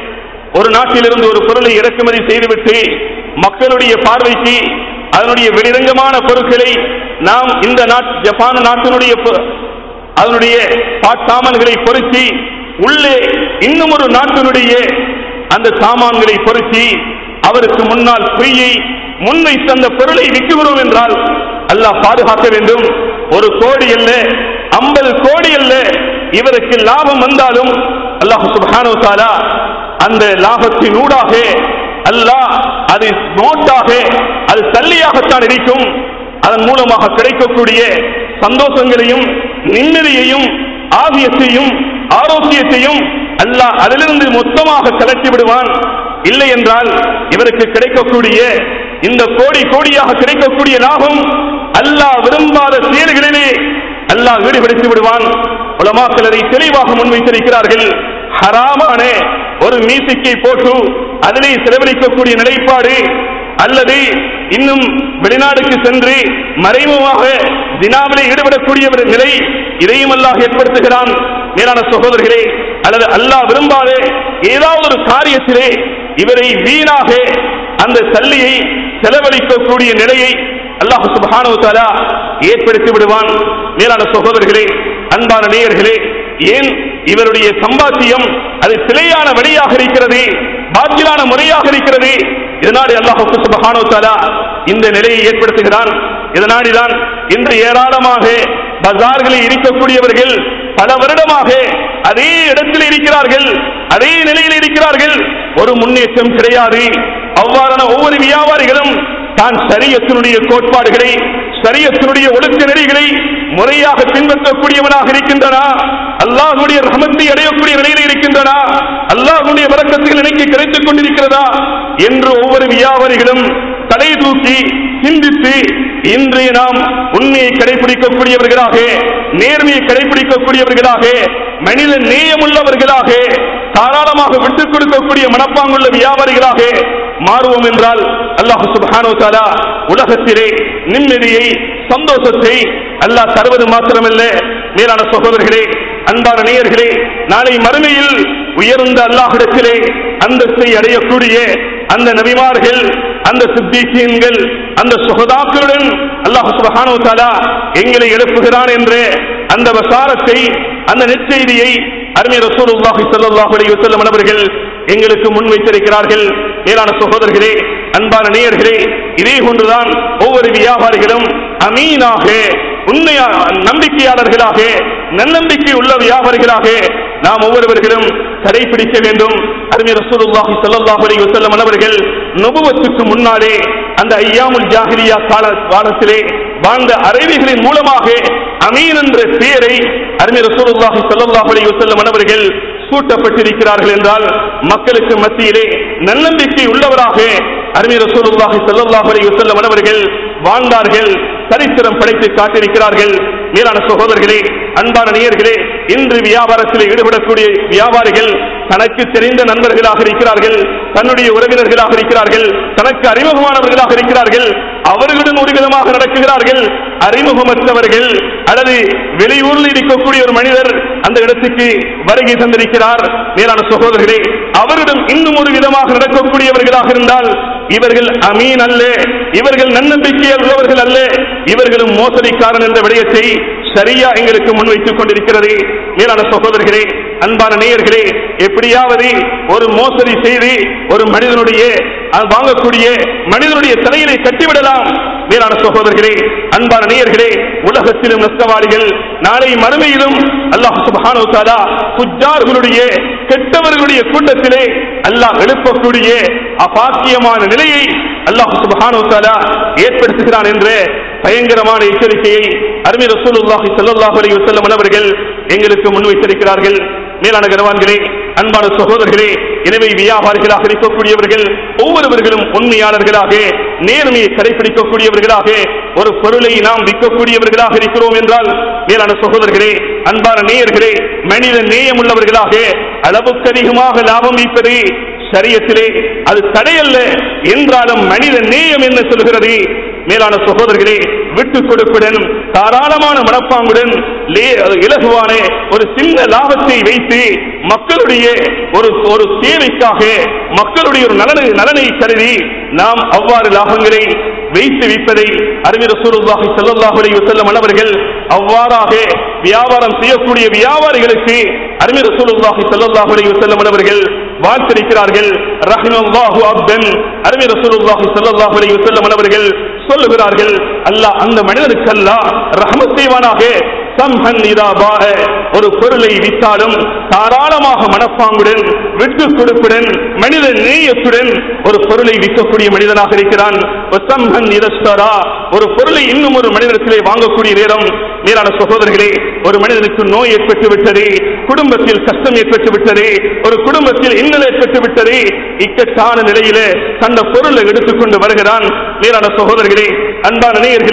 ஒரு நாட்டிலிருந்து ஒரு பொருளை இறக்குமதி செய்துவிட்டு மக்களுடைய பார்வைக்கு அதனுடைய வெளிரங்கமான பொருட்களை நாம் இந்த நாட் ஜப்பான் நாட்டினுடைய பொ- அதனுடைய பாட்டாமல்களை பொருத்தி உள்ளே இன்னும் ஒரு நாட்டினுடைய அந்த சாமான்களை பொருத்தி அவருக்கு முன்னால் பொய்யை முன்வைத்து அந்த பொருளை விற்கிறோம் என்றால் அல்லாஹ் பாதுகாக்க வேண்டும் ஒரு கோடி அல்ல ஐம்பது கோடி அல்ல இவருக்கு லாபம் வந்தாலும் அல்லாஹ் சுப்ஹானஹு வ தஆலா அந்த லாபத்தின் ஊடாக அல்லாஹ் அது நோட்டாக அது தள்ளியாகத்தான் இருக்கும் அதன் மூலமாக கிடைக்கக்கூடிய சந்தோஷங்களையும் நிம்மதியையும் ஆவியத்தையும் ஆரோக்கியத்தையும் அல்லாஹ் அதிலிருந்து மொத்தமாக கலட்டி விடுவான் இல்லை என்றால் இவருக்கு கிடைக்கக்கூடிய இந்த கோடி கோடியாக கிடைக்கக்கூடிய லாபம் அல்லாஹ் விரும்பாத செயல்களிலே அல்லாஹ் ஈடுபடுத்தி விடுவான் உலமாக்கள் அதை தெளிவாக முன்வைத்திருக்கிறார்கள் ஹராமான ஒரு மீசிக்கை போட்டு அதிலே செலவழிக்கக்கூடிய நிலைப்பாடு அல்லது இன்னும் வெளிநாடுக்கு சென்று மறைமுகமாக தினாவிலே ஈடுபடக்கூடிய ஒரு நிலை இதையும் அல்லாஹ் ஏற்படுத்துகிறான் மேலான சகோதரர்களே அல்லது அல்லாஹ் விரும்பாத ஏதாவது ஒரு காரியத்திலே இவரை வீணாக அந்த சல்லியை செலவழிக்கக்கூடிய நிலையை அல்லாஹ் சுப்ஹானஹு வ தஆலா ஏற்படுத்தி விடுவான் மேலான சகோதரர்களே அன்பான நேயர்களே ஏன் இவருடைய சம்பாத்தியம் அது சிலையான வழியாக இருக்கிறது பாத்திலான முறையாக இருக்கிறது இதனாலே அல்லாஹ் சுப்ஹானஹு வ தஆலா இந்த நிலையை ஏற்படுத்துகிறான் இதனாடிதான் இன்று ஏராளமாக பஜார்களில் இருக்கக்கூடியவர்கள் பல வருடமாக அதே இடத்தில் இருக்கிறார்கள் அதே நிலையில் இருக்கிறார்கள் ஒரு முன்னேற்றம் கிடையாது அவ்வாறான ஒவ்வொரு வியாபாரிகளும் தான் சரியத்தினுடைய கோட்பாடுகளை சரியத்தினுடைய ஒழுக்க நெறிகளை முறையாக பின்பற்றக்கூடியவனாக இருக்கின்றனா அல்லாஹ்வுடைய ரஹமத்தை அடையக்கூடிய நிலையில் இருக்கின்றனா அல்லாஹ்வுடைய வரக்கத்துகள் எனக்கு கிடைத்துக் கொண்டிருக்கிறதா என்று ஒவ்வொரு வியாபாரிகளும் தலை தூக்கி சிந்தித்து இன்றைய நாம் உண்மையை கடைபிடிக்கக்கூடியவர்களாக நேர்மையை கடைபிடிக்கக்கூடியவர்களாக மனித நேயமுள்ளவர்களாக தாராளமாக விட்டுக் கொடுக்கக்கூடிய மனப்பாங்குள்ள வியாபாரிகளாக மாறுவோம் என்றால் அல்லாஹ் சுப்ஹானஹு வ தஆலா உலகத்திலே நிம்மதியை சந்தோஷத்தை அல்லாஹ் தருவது மாத்திரமல்ல மேலான சகோதரர்களே அன்பான நேயர்களே நாளை மறுமையில் உயர்ந்த அல்லாஹ்விடத்திலே அந்தஸ்தை அடையக்கூடிய அந்த நபிமார்கள் அந்த சித்திகீன்கள் அந்த சுகதாக்களுடன் அல்லாஹ் சுப்ஹானஹு வ தஆலா எங்களை எழுப்புகிறான் என்ற அந்த வசாரத்தை அந்த நெற்செய்தியை அருமை ரசூலுல்லாஹி ஸல்லல்லாஹு அலைஹி வஸல்லம் அவர்கள் எங்களுக்கு முன்வைத்திருக்கிறார்கள் மேலான சகோதரர்களே அன்பான நேயர்களே இதே போன்றுதான் ஒவ்வொரு வியாபாரிகளும் அமீனாக உண்மையா நம்பிக்கையாளர்களாக நன்னம்பிக்கை உள்ள வியாபாரிகளாக நாம் ஒவ்வொருவர்களும் கடைபிடிக்க வேண்டும் அருமை ரசூலுல்லாஹி ஸல்லல்லாஹு அலைஹி வஸல்லம் அவர்கள் நுபுவத்துக்கு முன்னாலே அந்த ஐயாமுல் ஜாஹிலியா கால காலத்திலே வாழ்ந்த அறைவிகளின் மூலமாக அமீன் என்ற பெயரை அருமை ரசூலுல்லாஹி ஸல்லல்லாஹு அலைஹி வஸல்லம் அவர்கள் சூட்டப்பட்டிருக்கிறார்கள் என்றால் மக்களுக்கு மத்தியிலே நன்னம்பிக்கை உள்ளவராக அருமை ரசூலுல்லாஹி ஸல்லல்லாஹு அலைஹி வஸல்லம் அவர்கள் வாழ்ந்தார்கள் சரித்திரம் படைத்து காட்டியிருக்கிறார்கள் மேலான சகோதரர்களே அன்பான நேயர்களே இன்று வியாபாரத்தில் ஈடுபடக்கூடிய வியாபாரிகள் தனக்கு தெரிந்த நண்பர்களாக இருக்கிறார்கள் தன்னுடைய உறவினர்களாக இருக்கிறார்கள் தனக்கு அறிமுகமானவர்களாக இருக்கிறார்கள் அவர்களுடன் ஒரு விதமாக நடக்குகிறார்கள் அறிமுகமற்றவர்கள் அல்லது வெளியூரில் இருக்கக்கூடிய ஒரு மனிதர் அந்த இடத்துக்கு வருகை தந்திருக்கிறார் மேலான சகோதரர்களே அவரிடம் இன்னும் ஒரு விதமாக நடக்கக்கூடியவர்களாக இருந்தால் இவர்கள் அமீன் அல்ல இவர்கள் நன்னம்பிக்கை உள்ளவர்கள் அல்ல இவர்களும் மோசடிக்காரன் என்ற விடயத்தை சரியா எங்களுக்கு முன்வைத்துக் கொண்டிருக்கிறது மேலான சகோதரர்களே அன்பான நேயர்களே எப்படியாவது ஒரு மோசடி செய்து ஒரு மனிதனுடைய அது வாங்கக்கூடிய மனிதனுடைய தலையிலே கட்டிவிடலாம் மேலான சகோதரர்களே அன்பான நேயர்களே உலகத்திலும் நஷ்டவாளிகள் நாளை மறுமையிலும் அல்லாஹ் சுப்ஹானஹு வ தஆலா குஜார்களுடைய கெட்டவர்களுடைய கூட்டத்திலே அல்லாஹ் எழுப்பக்கூடிய அபாக்கியமான நிலையை அல்லாஹ் சுப்ஹானஹு வ தஆலா ஏற்படுத்துகிறான் என்ற பயங்கரமான எச்சரிக்கையை அருமை ரசூலுல்லாஹி ஸல்லல்லாஹு அலைஹி வஸல்லம் அவர்கள் எங்களுக்கு முன்வைத்திருக்கிறார்கள் மேலான கனவான்களே அன்பான சகோதரர்களே எனவே வியாபாரிகளாக இருக்கக்கூடியவர்கள் ஒவ்வொருவர்களும் உண்மையாளர்களாக நேர்மையை கடைபிடிக்கக்கூடியவர்களாக ஒரு பொருளை நாம் விற்கக்கூடியவர்களாக இருக்கிறோம் என்றால் மேலான சகோதரர்களே அன்பான நேயர்களே மனித நேயம் உள்ளவர்களாக அளவுக்கு அதிகமாக லாபம் ஈப்பது சரியத்திலே அது தடையல்ல என்றாலும் மனித நேயம் என்ன சொல்கிறது மேலான சகோதரர்களே விட்டு கொடுப்புடன் தாராளமான மனப்பாங்குடன் லே- இலகுவான ஒரு சின்ன லாபத்தை வைத்து மக்களுடைய ஒரு ஒரு தேவைக்காக மக்களுடைய ஒரு நலனை நலனை கருதி நாம் அவ்வாறு லாபங்களை வைத்து விற்பதை அறிஞர் ரசூலுல்லாஹி ஸல்லல்லாஹு அலைஹி வஸல்லம் அவர்கள் அவ்வாறாக வியாபாரம் செய்யக்கூடிய வியாபாரிகளுக்கு அறிஞர் ரசூலுல்லாஹி ஸல்லல்லாஹு அலைஹி வஸல்லம் அவர்கள் வாழ்த்திருக்கிறார்கள் ரஹிமல்லாஹு அப்தன் அறிஞர் ரசூலுல்லாஹி ஸல்லல்லாஹு அலைஹி வஸல்லம் அவர்கள் சொல்லுகிறார்கள் அல்லாஹ் அந்த மனிதனுக்கு அல்லாஹ் ரஹமத் செய்வானாக சம்ஹன் இதா பாஹ ஒரு பொருளை விற்றாலும் தாராளமாக மனப்பாங்குடன் விட்டு கொடுப்புடன் மனித நேயத்துடன் ஒரு பொருளை விற்கக்கூடிய மனிதனாக இருக்கிறான் சம்ஹன் இரஸ்தரா ஒரு பொருளை இன்னும் ஒரு மனிதத்திலே வாங்கக்கூடிய நேரம் மேலான சகோதரர்களே ஒரு மனிதனுக்கு நோய் ஏற்பட்டு விட்டது குடும்பத்தில் கஷ்டம் ஏற்பட்டு விட்டது ஒரு குடும்பத்தில் இன்னல் ஏற்பட்டு விட்டது இக்கட்டான நிலையிலே தந்த பொருளை எடுத்துக்கொண்டு வருகிறான் மேலான சகோதரர்களே அன்பான நேயர்களே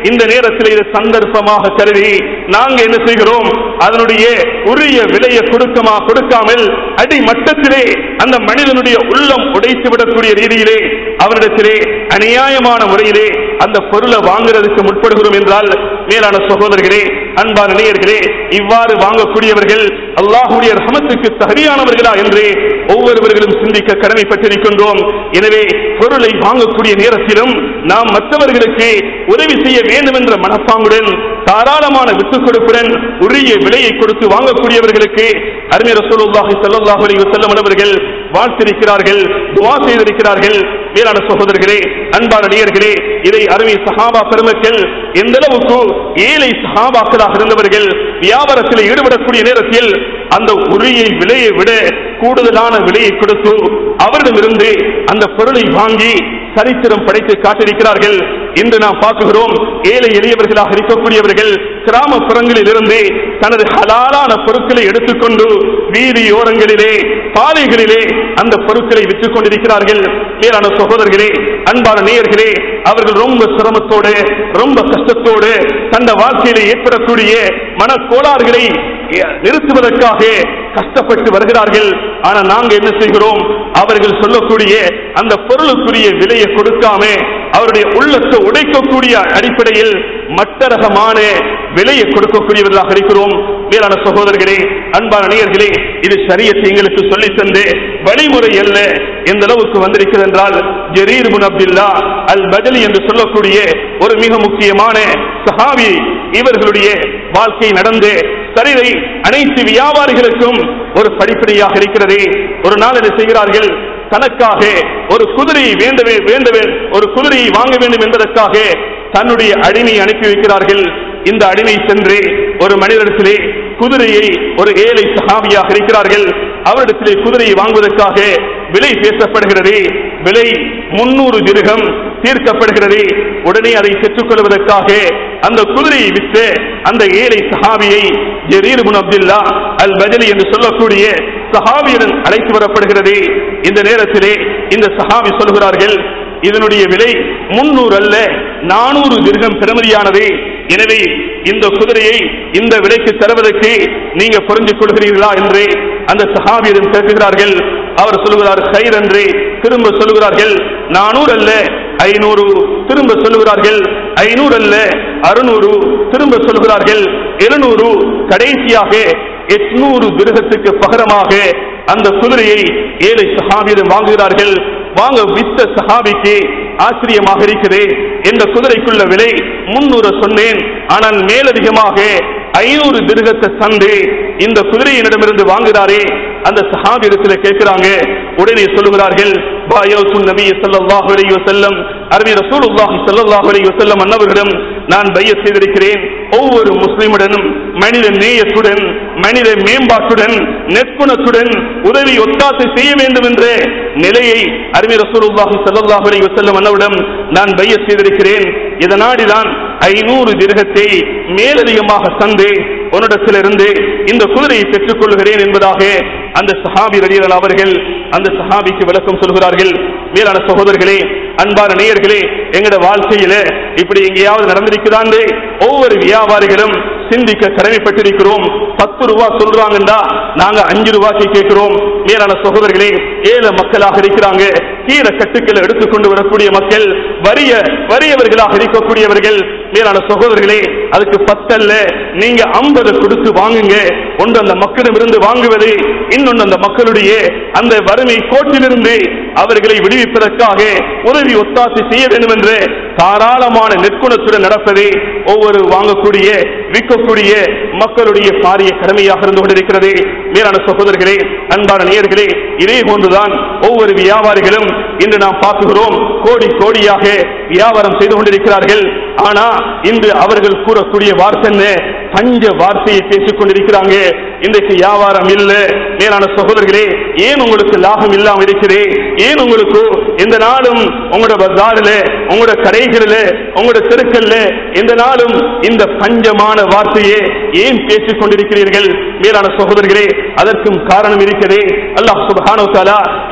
இந்த நேரத்தில் இது சந்தர்ப்பமாக கருதி நாங்க என்ன செய்கிறோம் அதனுடைய உரிய விலையை கொடுக்கமா கொடுக்காமல் அடிமட்டத்திலே அந்த மனிதனுடைய உள்ளம் உடைத்து விடக்கூடிய ரீதியிலே அவரிடத்திலே அநியாயமான முறையிலே அந்த பொருளை வாங்குறதுக்கு முற்படுகிறோம் என்றால் மேலான சகோதரர்களே அன்பான நேயர்களே இவ்வாறு வாங்கக்கூடியவர்கள் அல்லாஹுடைய ரஹமத்துக்கு தகுதியானவர்களா என்று ஒவ்வொருவர்களும் சிந்திக்க கடமைப்பட்டிருக்கின்றோம் எனவே பொருளை வாங்கக்கூடிய நேரத்திலும் நாம் மற்றவர்களுக்கு உதவி செய்ய வேண்டும் என்ற மனப்பாங்குடன் தாராளமான விட்டுக் கொடுப்புடன் உரிய விலையை கொடுத்து வாங்கக்கூடியவர்களுக்கு அருமை ரசூலுல்லாஹி ஸல்லல்லாஹு அலைஹி வஸல்லம் அவர்கள் வாழ்த்திருக்கிறார்கள் துஆ செய்திருக்கிறார்கள் மேலான சகோதரர்களே அன்பான நேயர்களே இதை அருமை சஹாபா பெருமக்கள் எந்த அளவுக்கு ஏழை சஹாபாக்களாக இருந்தவர்கள் வியாபாரத்தில் ஈடுபடக்கூடிய நேரத்தில் அந்த உரிய விலையை விட கூடுதலான விலையை கொடுத்து அவரிடமிருந்து அந்த பொருளை வாங்கி சரித்திரம் படைத்து காட்டியிருக்கிறார்கள் இன்று நாம் பார்க்குகிறோம் ஏழை எளியவர்களாக இருக்கக்கூடியவர்கள் கிராமப்புறங்களில் இருந்து தனது ஹலாலான பொருட்களை எடுத்துக்கொண்டு வீதியோரங்களிலே பாதைகளிலே அந்த பொருட்களை விற்றுக் கொண்டிருக்கிறார்கள் மேலான சகோதரர்களே அன்பான நேயர்களே அவர்கள் ரொம்ப சிரமத்தோடு ரொம்ப கஷ்டத்தோடு தந்த வாழ்க்கையிலே ஏற்படக்கூடிய மனக்கோளாறுகளை நிறுத்துவதற்காக கஷ்டப்பட்டு வருகிறார்கள் ஆனா நாங்க என்ன செய்கிறோம் அவர்கள் சொல்லக்கூடிய அந்த பொருளுக்குரிய விலையை கொடுக்காம அவருடைய உள்ளத்தை உடைக்கக்கூடிய அடிப்படையில் மட்டரகமான விலையை கொடுக்கக்கூடியவர்களாக இருக்கிறோம் மேலான சகோதரர்களே அன்பான நேயர்களே இது சரியத்தை எங்களுக்கு சொல்லி தந்து வழிமுறை அல்ல எந்த அளவுக்கு வந்திருக்கிறது என்றால் ஜரீர் முன் அப்துல்லா அல் பஜலி என்று சொல்லக்கூடிய ஒரு மிக முக்கியமான சஹாபி இவர்களுடைய வாழ்க்கை நடந்து சரிதை அனைத்து வியாபாரிகளுக்கும் ஒரு படிப்படியாக இருக்கிறது ஒரு நாள் என்ன செய்கிறார்கள் தனக்காக ஒரு குதிரையை வேண்டவே வேண்டவே ஒரு குதிரையை வாங்க வேண்டும் என்பதற்காக தன்னுடைய அடிமை அனுப்பி வைக்கிறார்கள் இந்த அடிமை சென்று ஒரு மனிதரிடத்திலே குதிரையை ஒரு ஏழை சகாபியாக இருக்கிறார்கள் அவரிடத்திலே குதிரையை வாங்குவதற்காக விலை பேசப்படுகிறது விலை முன்னூறு திருகம் தீர்க்கப்படுகிறது உடனே அதை பெற்றுக்கொள்வதற்காக அந்த குதிரையை விற்று அந்த ஏழை சஹாபியை ஜரீர் முன் அப்துல்லா அல் பஜலி என்று சொல்லக்கூடிய சஹாபியுடன் அழைத்து வரப்படுகிறது இந்த நேரத்திலே இந்த சஹாபி சொல்கிறார்கள் இதனுடைய விலை முன்னூறு அல்ல நானூறு திருகம் பெறுமதியானது எனவே இந்த குதிரையை இந்த விலைக்கு தருவதற்கு நீங்க புரிஞ்சு கொள்கிறீர்களா என்று அந்த சஹாபியிடம் கேட்கிறார்கள் அவர் சொல்லுகிறார் கயிர் என்று திரும்ப சொல்லுகிறார்கள் நானூறு அல்ல ஐநூறு திரும்ப சொல்லுகிறார்கள் ஐநூறு அல்ல அறுநூறு திரும்ப சொல்லுகிறார்கள் இருநூறு கடைசியாக எட்நூறு திருகத்துக்கு பகரமாக அந்த குதிரையை ஏழை சஹாபியிடம் வாங்குகிறார்கள் வாங்க வித்த சஹாபிக்கு ஆச்சரியமாக இருக்குது இந்த குதிரைக்குள்ள விலை முன்னூறு சொன்னேன் ஆனால் மேலதிகமாக ஐநூறு திருகத்தை தந்து இந்த குதிரையினிடமிருந்து வாங்குகிறாரே அந்த சஹாபிடத்தில் கேட்கிறாங்க உடனே சொல்லுகிறார்கள் பாயோசுன் நபி ஸல்லல்லாஹு அலைஹி வஸல்லம் அருமை ரசூலுல்லாஹி ஸல்லல்லாஹு அலைஹி வஸல்லம் அன்னவர்களிடம் நான் பையத் செய்திருக்கிறேன் ஒவ்வொரு முஸ்லிமுடனும் மனித நேயத்துடன் மனித மேம்பாட்டுடன் நெற்குணத்துடன் உதவி ஒத்தாசை செய்ய வேண்டும் என்ற நிலையை அருமை ரசூலுல்லாஹி ஸல்லல்லாஹு அலைஹி வஸல்லம் அன்னவரிடம் நான் பையத் செய்திருக்கிறேன் இதனாடிதான் ஐநூறு திருகத்தை மேலதிகமாக தந்து உன்னிடத்திலிருந்து இந்த குதிரையை பெற்றுக் கொள்கிறேன் என்பதாக அந்த சஹாபி ரலியல்லாஹு அவர்கள் அந்த சஹாபிக்கு விளக்கம் சொல்கிறார்கள் மேலான சகோதரர்களே அன்பான நேயர்களே எங்கட வாழ்க்கையில இப்படி எங்கேயாவது நடந்திருக்குதாண்டு ஒவ்வொரு வியாபாரிகளும் சிந்திக்க கடமைப்பட்டிருக்கிறோம் பத்து ரூபா சொல்றாங்கடா நாங்க அஞ்சு ரூபாய்க்கு கேட்கிறோம் மேலான சகோதரர்களே ஏழை மக்களாக இருக்கிறாங்க கீழே கட்டுக்களை எடுத்துக்கொண்டு வரக்கூடிய மக்கள் வறிய வறியவர்களாக இருக்கக்கூடியவர்கள் மேலான சகோதரர்களே அதுக்கு பத்தல்ல நீங்க ஐம்பது கொடுத்து வாங்குங்க ஒன்று அந்த மக்களிடமிருந்து வாங்குவது இன்னொன்று அந்த மக்களுடைய அந்த வறுமை கோட்டிலிருந்து அவர்களை விடுவிப்பதற்காக உதவி ஒத்தாசை செய்ய வேண்டும் என்று தாராளமான நெற்குணத்துடன் நடப்பது ஒவ்வொரு வாங்கக்கூடிய விற்கக்கூடிய மக்களுடைய பாரிய கடமையாக இருந்து கொண்டிருக்கிறது மேலான சகோதரர்களே அன்பான நேயர்களே இதே போன்றுதான் ஒவ்வொரு வியாபாரிகளும் இன்று நாம் பார்க்குகிறோம் கோடி கோடியாக வியாபாரம் செய்து கொண்டிருக்கிறார்கள் ஆனா இன்று அவர்கள் கூறக்கூடிய வார்த்தை என்ன பஞ்ச வார்த்தையை பேசிக் கொண்டிருக்கிறாங்க இன்றைக்கு வியாபாரம் இல்ல மேலான சகோதரர்களே ஏன் உங்களுக்கு லாபம் இல்லாம இருக்குது ஏன் உங்களுக்கு இந்த நாளும் உங்களோட பஜாரில் உங்களோட கடைகளில் உங்களோட தெருக்கல்ல இந்த நாளும் இந்த பஞ்சமான வார்த்தையை ஏன் பேசிக் கொண்டிருக்கிறீர்கள் மேலான சகோதரர்களே அதற்கும் காரணம் இருக்கிறது அல்லாஹ் சுப்ஹானஹு தஆலா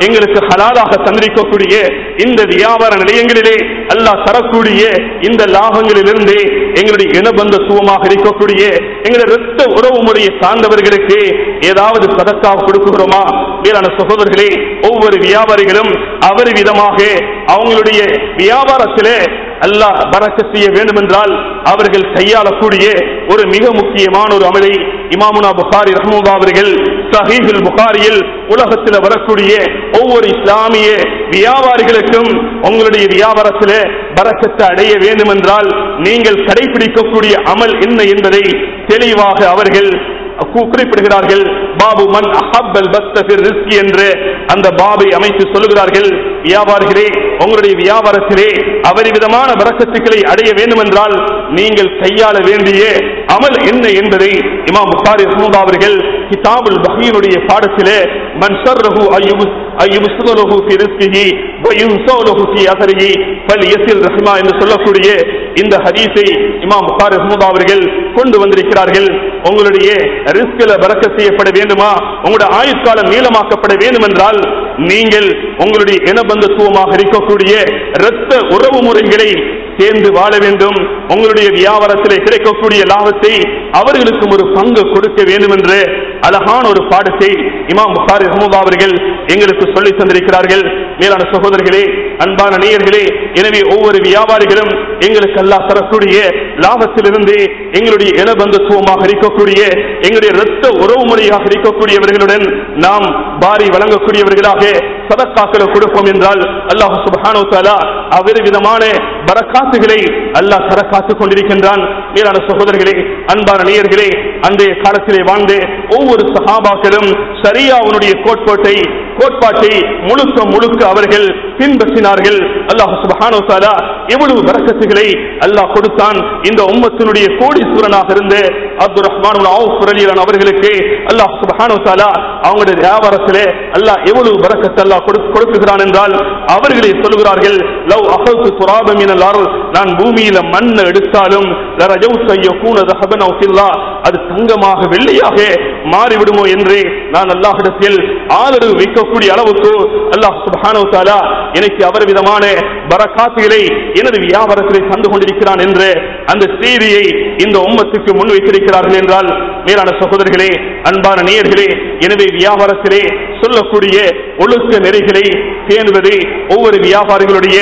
எங்களுக்கு ஹலாலாக தந்திருக்கக்கூடிய இந்த வியாபார நிலையங்களிலே அல்லாஹ் தரக்கூடிய இந்த லாபங்களிலிருந்து எங்களுடைய இனபந்தத்துவமாக இருக்கக்கூடிய எங்களுடைய இரத்த உறவு முறையை சார்ந்தவர்களுக்கு ஏதாவது சதக்கா கொடுக்குகிறோமா மேலான சகோதரர்களே ஒவ்வொரு வியாபாரிகளும் அவர் விதமாக அவங்களுடைய வியாபாரத்திலே அல்லாஹ் பறக்க செய்ய வேண்டும் என்றால் அவர்கள் கையாளக்கூடிய ஒரு மிக முக்கியமான ஒரு அமலை இமாமுனா புகாரி ரஹமுல்லா அவர்கள் சஹீஹுல் புகாரியில் உலகத்தில் வரக்கூடிய ஒவ்வொரு இஸ்லாமிய வியாபாரிகளுக்கும் உங்களுடைய வியாபாரத்தில் பறக்கத்தை அடைய வேண்டும் என்றால் நீங்கள் கடைபிடிக்கக்கூடிய அமல் என்ன என்பதை தெளிவாக அவர்கள் கு- குறிப்பிடுகிறார்கள் பாபு மன் அஹப்பல் பஸ்தபிர் ரிஸ்கி என்று அந்த பாபை அமைத்து சொல்லுகிறார்கள் வியாபாரிகளே உங்களுடைய வியாபாரத்திலே அபரிவிதமான வரக்கத்துக்களை அடைய வேண்டும் என்றால் நீங்கள் கையாள வேண்டிய அமல் என்ன என்பதை இமாம் புகாரி ரஹ்மத்துல்லாஹி அவர்கள் கிதாபுல் பஹீனுடைய பாடத்திலே மன் ஷர்ரஹு அய்யுப் அய்யுஸ்தலஹு ஃபி ரிஸ்கிஹி வ யுன்சலஹு ஃபி அஸரிஹி ஃபல்யஸில் ரஹ்மா என்று சொல்லக்கூடிய இந்த ஹதீஸை இமாம் புகாரி ரஹ்மத்துல்லாஹி அவர்கள் கொண்டு வந்திருக்கிறார்கள் உங்களுடைய ரிஸ்கில் பறக்க செய்யப்பட வேண்டுமா உங்களுடைய ஆயுட்காலம் நீளமாக்கப்பட வேண்டும் என்றால் நீங்கள் உங்களுடைய இனபந்தத்துவமாக இருக்கக்கூடிய இரத்த உறவு முறைகளை சேர்ந்து வாழ வேண்டும் உங்களுடைய வியாபாரத்திலே கிடைக்கக்கூடிய லாபத்தை அவர்களுக்கும் ஒரு பங்கு கொடுக்க வேண்டும் என்று அழகான ஒரு பாடத்தை இமாம் புகாரி ரஹமுல்லா அவர்கள் எங்களுக்கு சொல்லி தந்திருக்கிறார்கள் மேலான சகோதரர்களே அன்பான நேயர்களே எனவே ஒவ்வொரு வியாபாரிகளும் எங்களுக்கு அல்லாஹ் தரக்கூடிய லாபத்திலிருந்து எங்களுடைய இனபந்தத்துவமாக இருக்கக்கூடிய எங்களுடைய இரத்த உறவு முறையாக இருக்கக்கூடியவர்களுடன் நாம் பாரி வழங்கக்கூடியவர்களாக சதக்காக்களை கொடுப்போம் என்றால் அல்லாஹ் சுப்ஹானஹு வ தஆலா அவ்வித விதமான பரக்காத்துகளை அல்லாஹ் தர காத்துக் கொண்டிருக்கின்றான் மேலான சகோதரர்களே அன்பான நேயர்களே அன்றைய காலத்திலே வாழ்ந்த ஒவ்வொரு சஹாபாக்களும் சரியாவுடைய கோட்பாட்டை கோட்பாட்டை முழுக்க முழுக்க அவர்கள் பின்பற்றினார்கள் அல்லாஹ் சுப்ஹானஹு வ தஆலா எவ்வளவு பரக்கத்துகளை அல்லாஹ் கொடுத்தான் இந்த உம்மத்தினுடைய கோடீஸ்வரனாக இருந்த அப்துல் ரஹ்மான் அவுஃப் ரலியல்லாஹு அவர்களுக்கு அல்லாஹ் சுப்ஹானஹு வ தஆலா அவங்களுடைய வியாபாரத்திலே அல்லாஹ் எவ்வளவு பரக்கத்தை அல்லாஹ் கொடு- கொடுக்குகிறான் என்றால் அவர்களே சொல்கிறார்கள் லவ் அகல்து துராப மினல் அருள் நான் பூமியில மண்ணை எடுத்தாலும் லரஜவுத் ஐயகூன தஹபன் அவு ஃபில்லா அது தங்கமாக வெள்ளையாக மாறிவிடுமோ என்று நான் அல்லாஹ்விடத்தில் ஆதரவு வைக்கக்கூடிய அளவுக்கு அல்லாஹ் சுப்ஹானஹு வ தஆலா எனக்கு அவர் விதமான பரக்காத்துகளை எனது வியாபாரத்திலே தந்து கொண்டிருக்கிறான் என்று அந்த செய்தியை இந்த உம்மத்துக்கு முன் வைத்திருக்கிறார்கள் என்றால் மேலான சகோதரர்களே அன்பான நேயர்களே எனவே வியாபாரத்திலே சொல்லக்கூடிய ஒழுக்க நெறிகளை பேணுவது ஒவ்வொரு வியாபாரிகளுடைய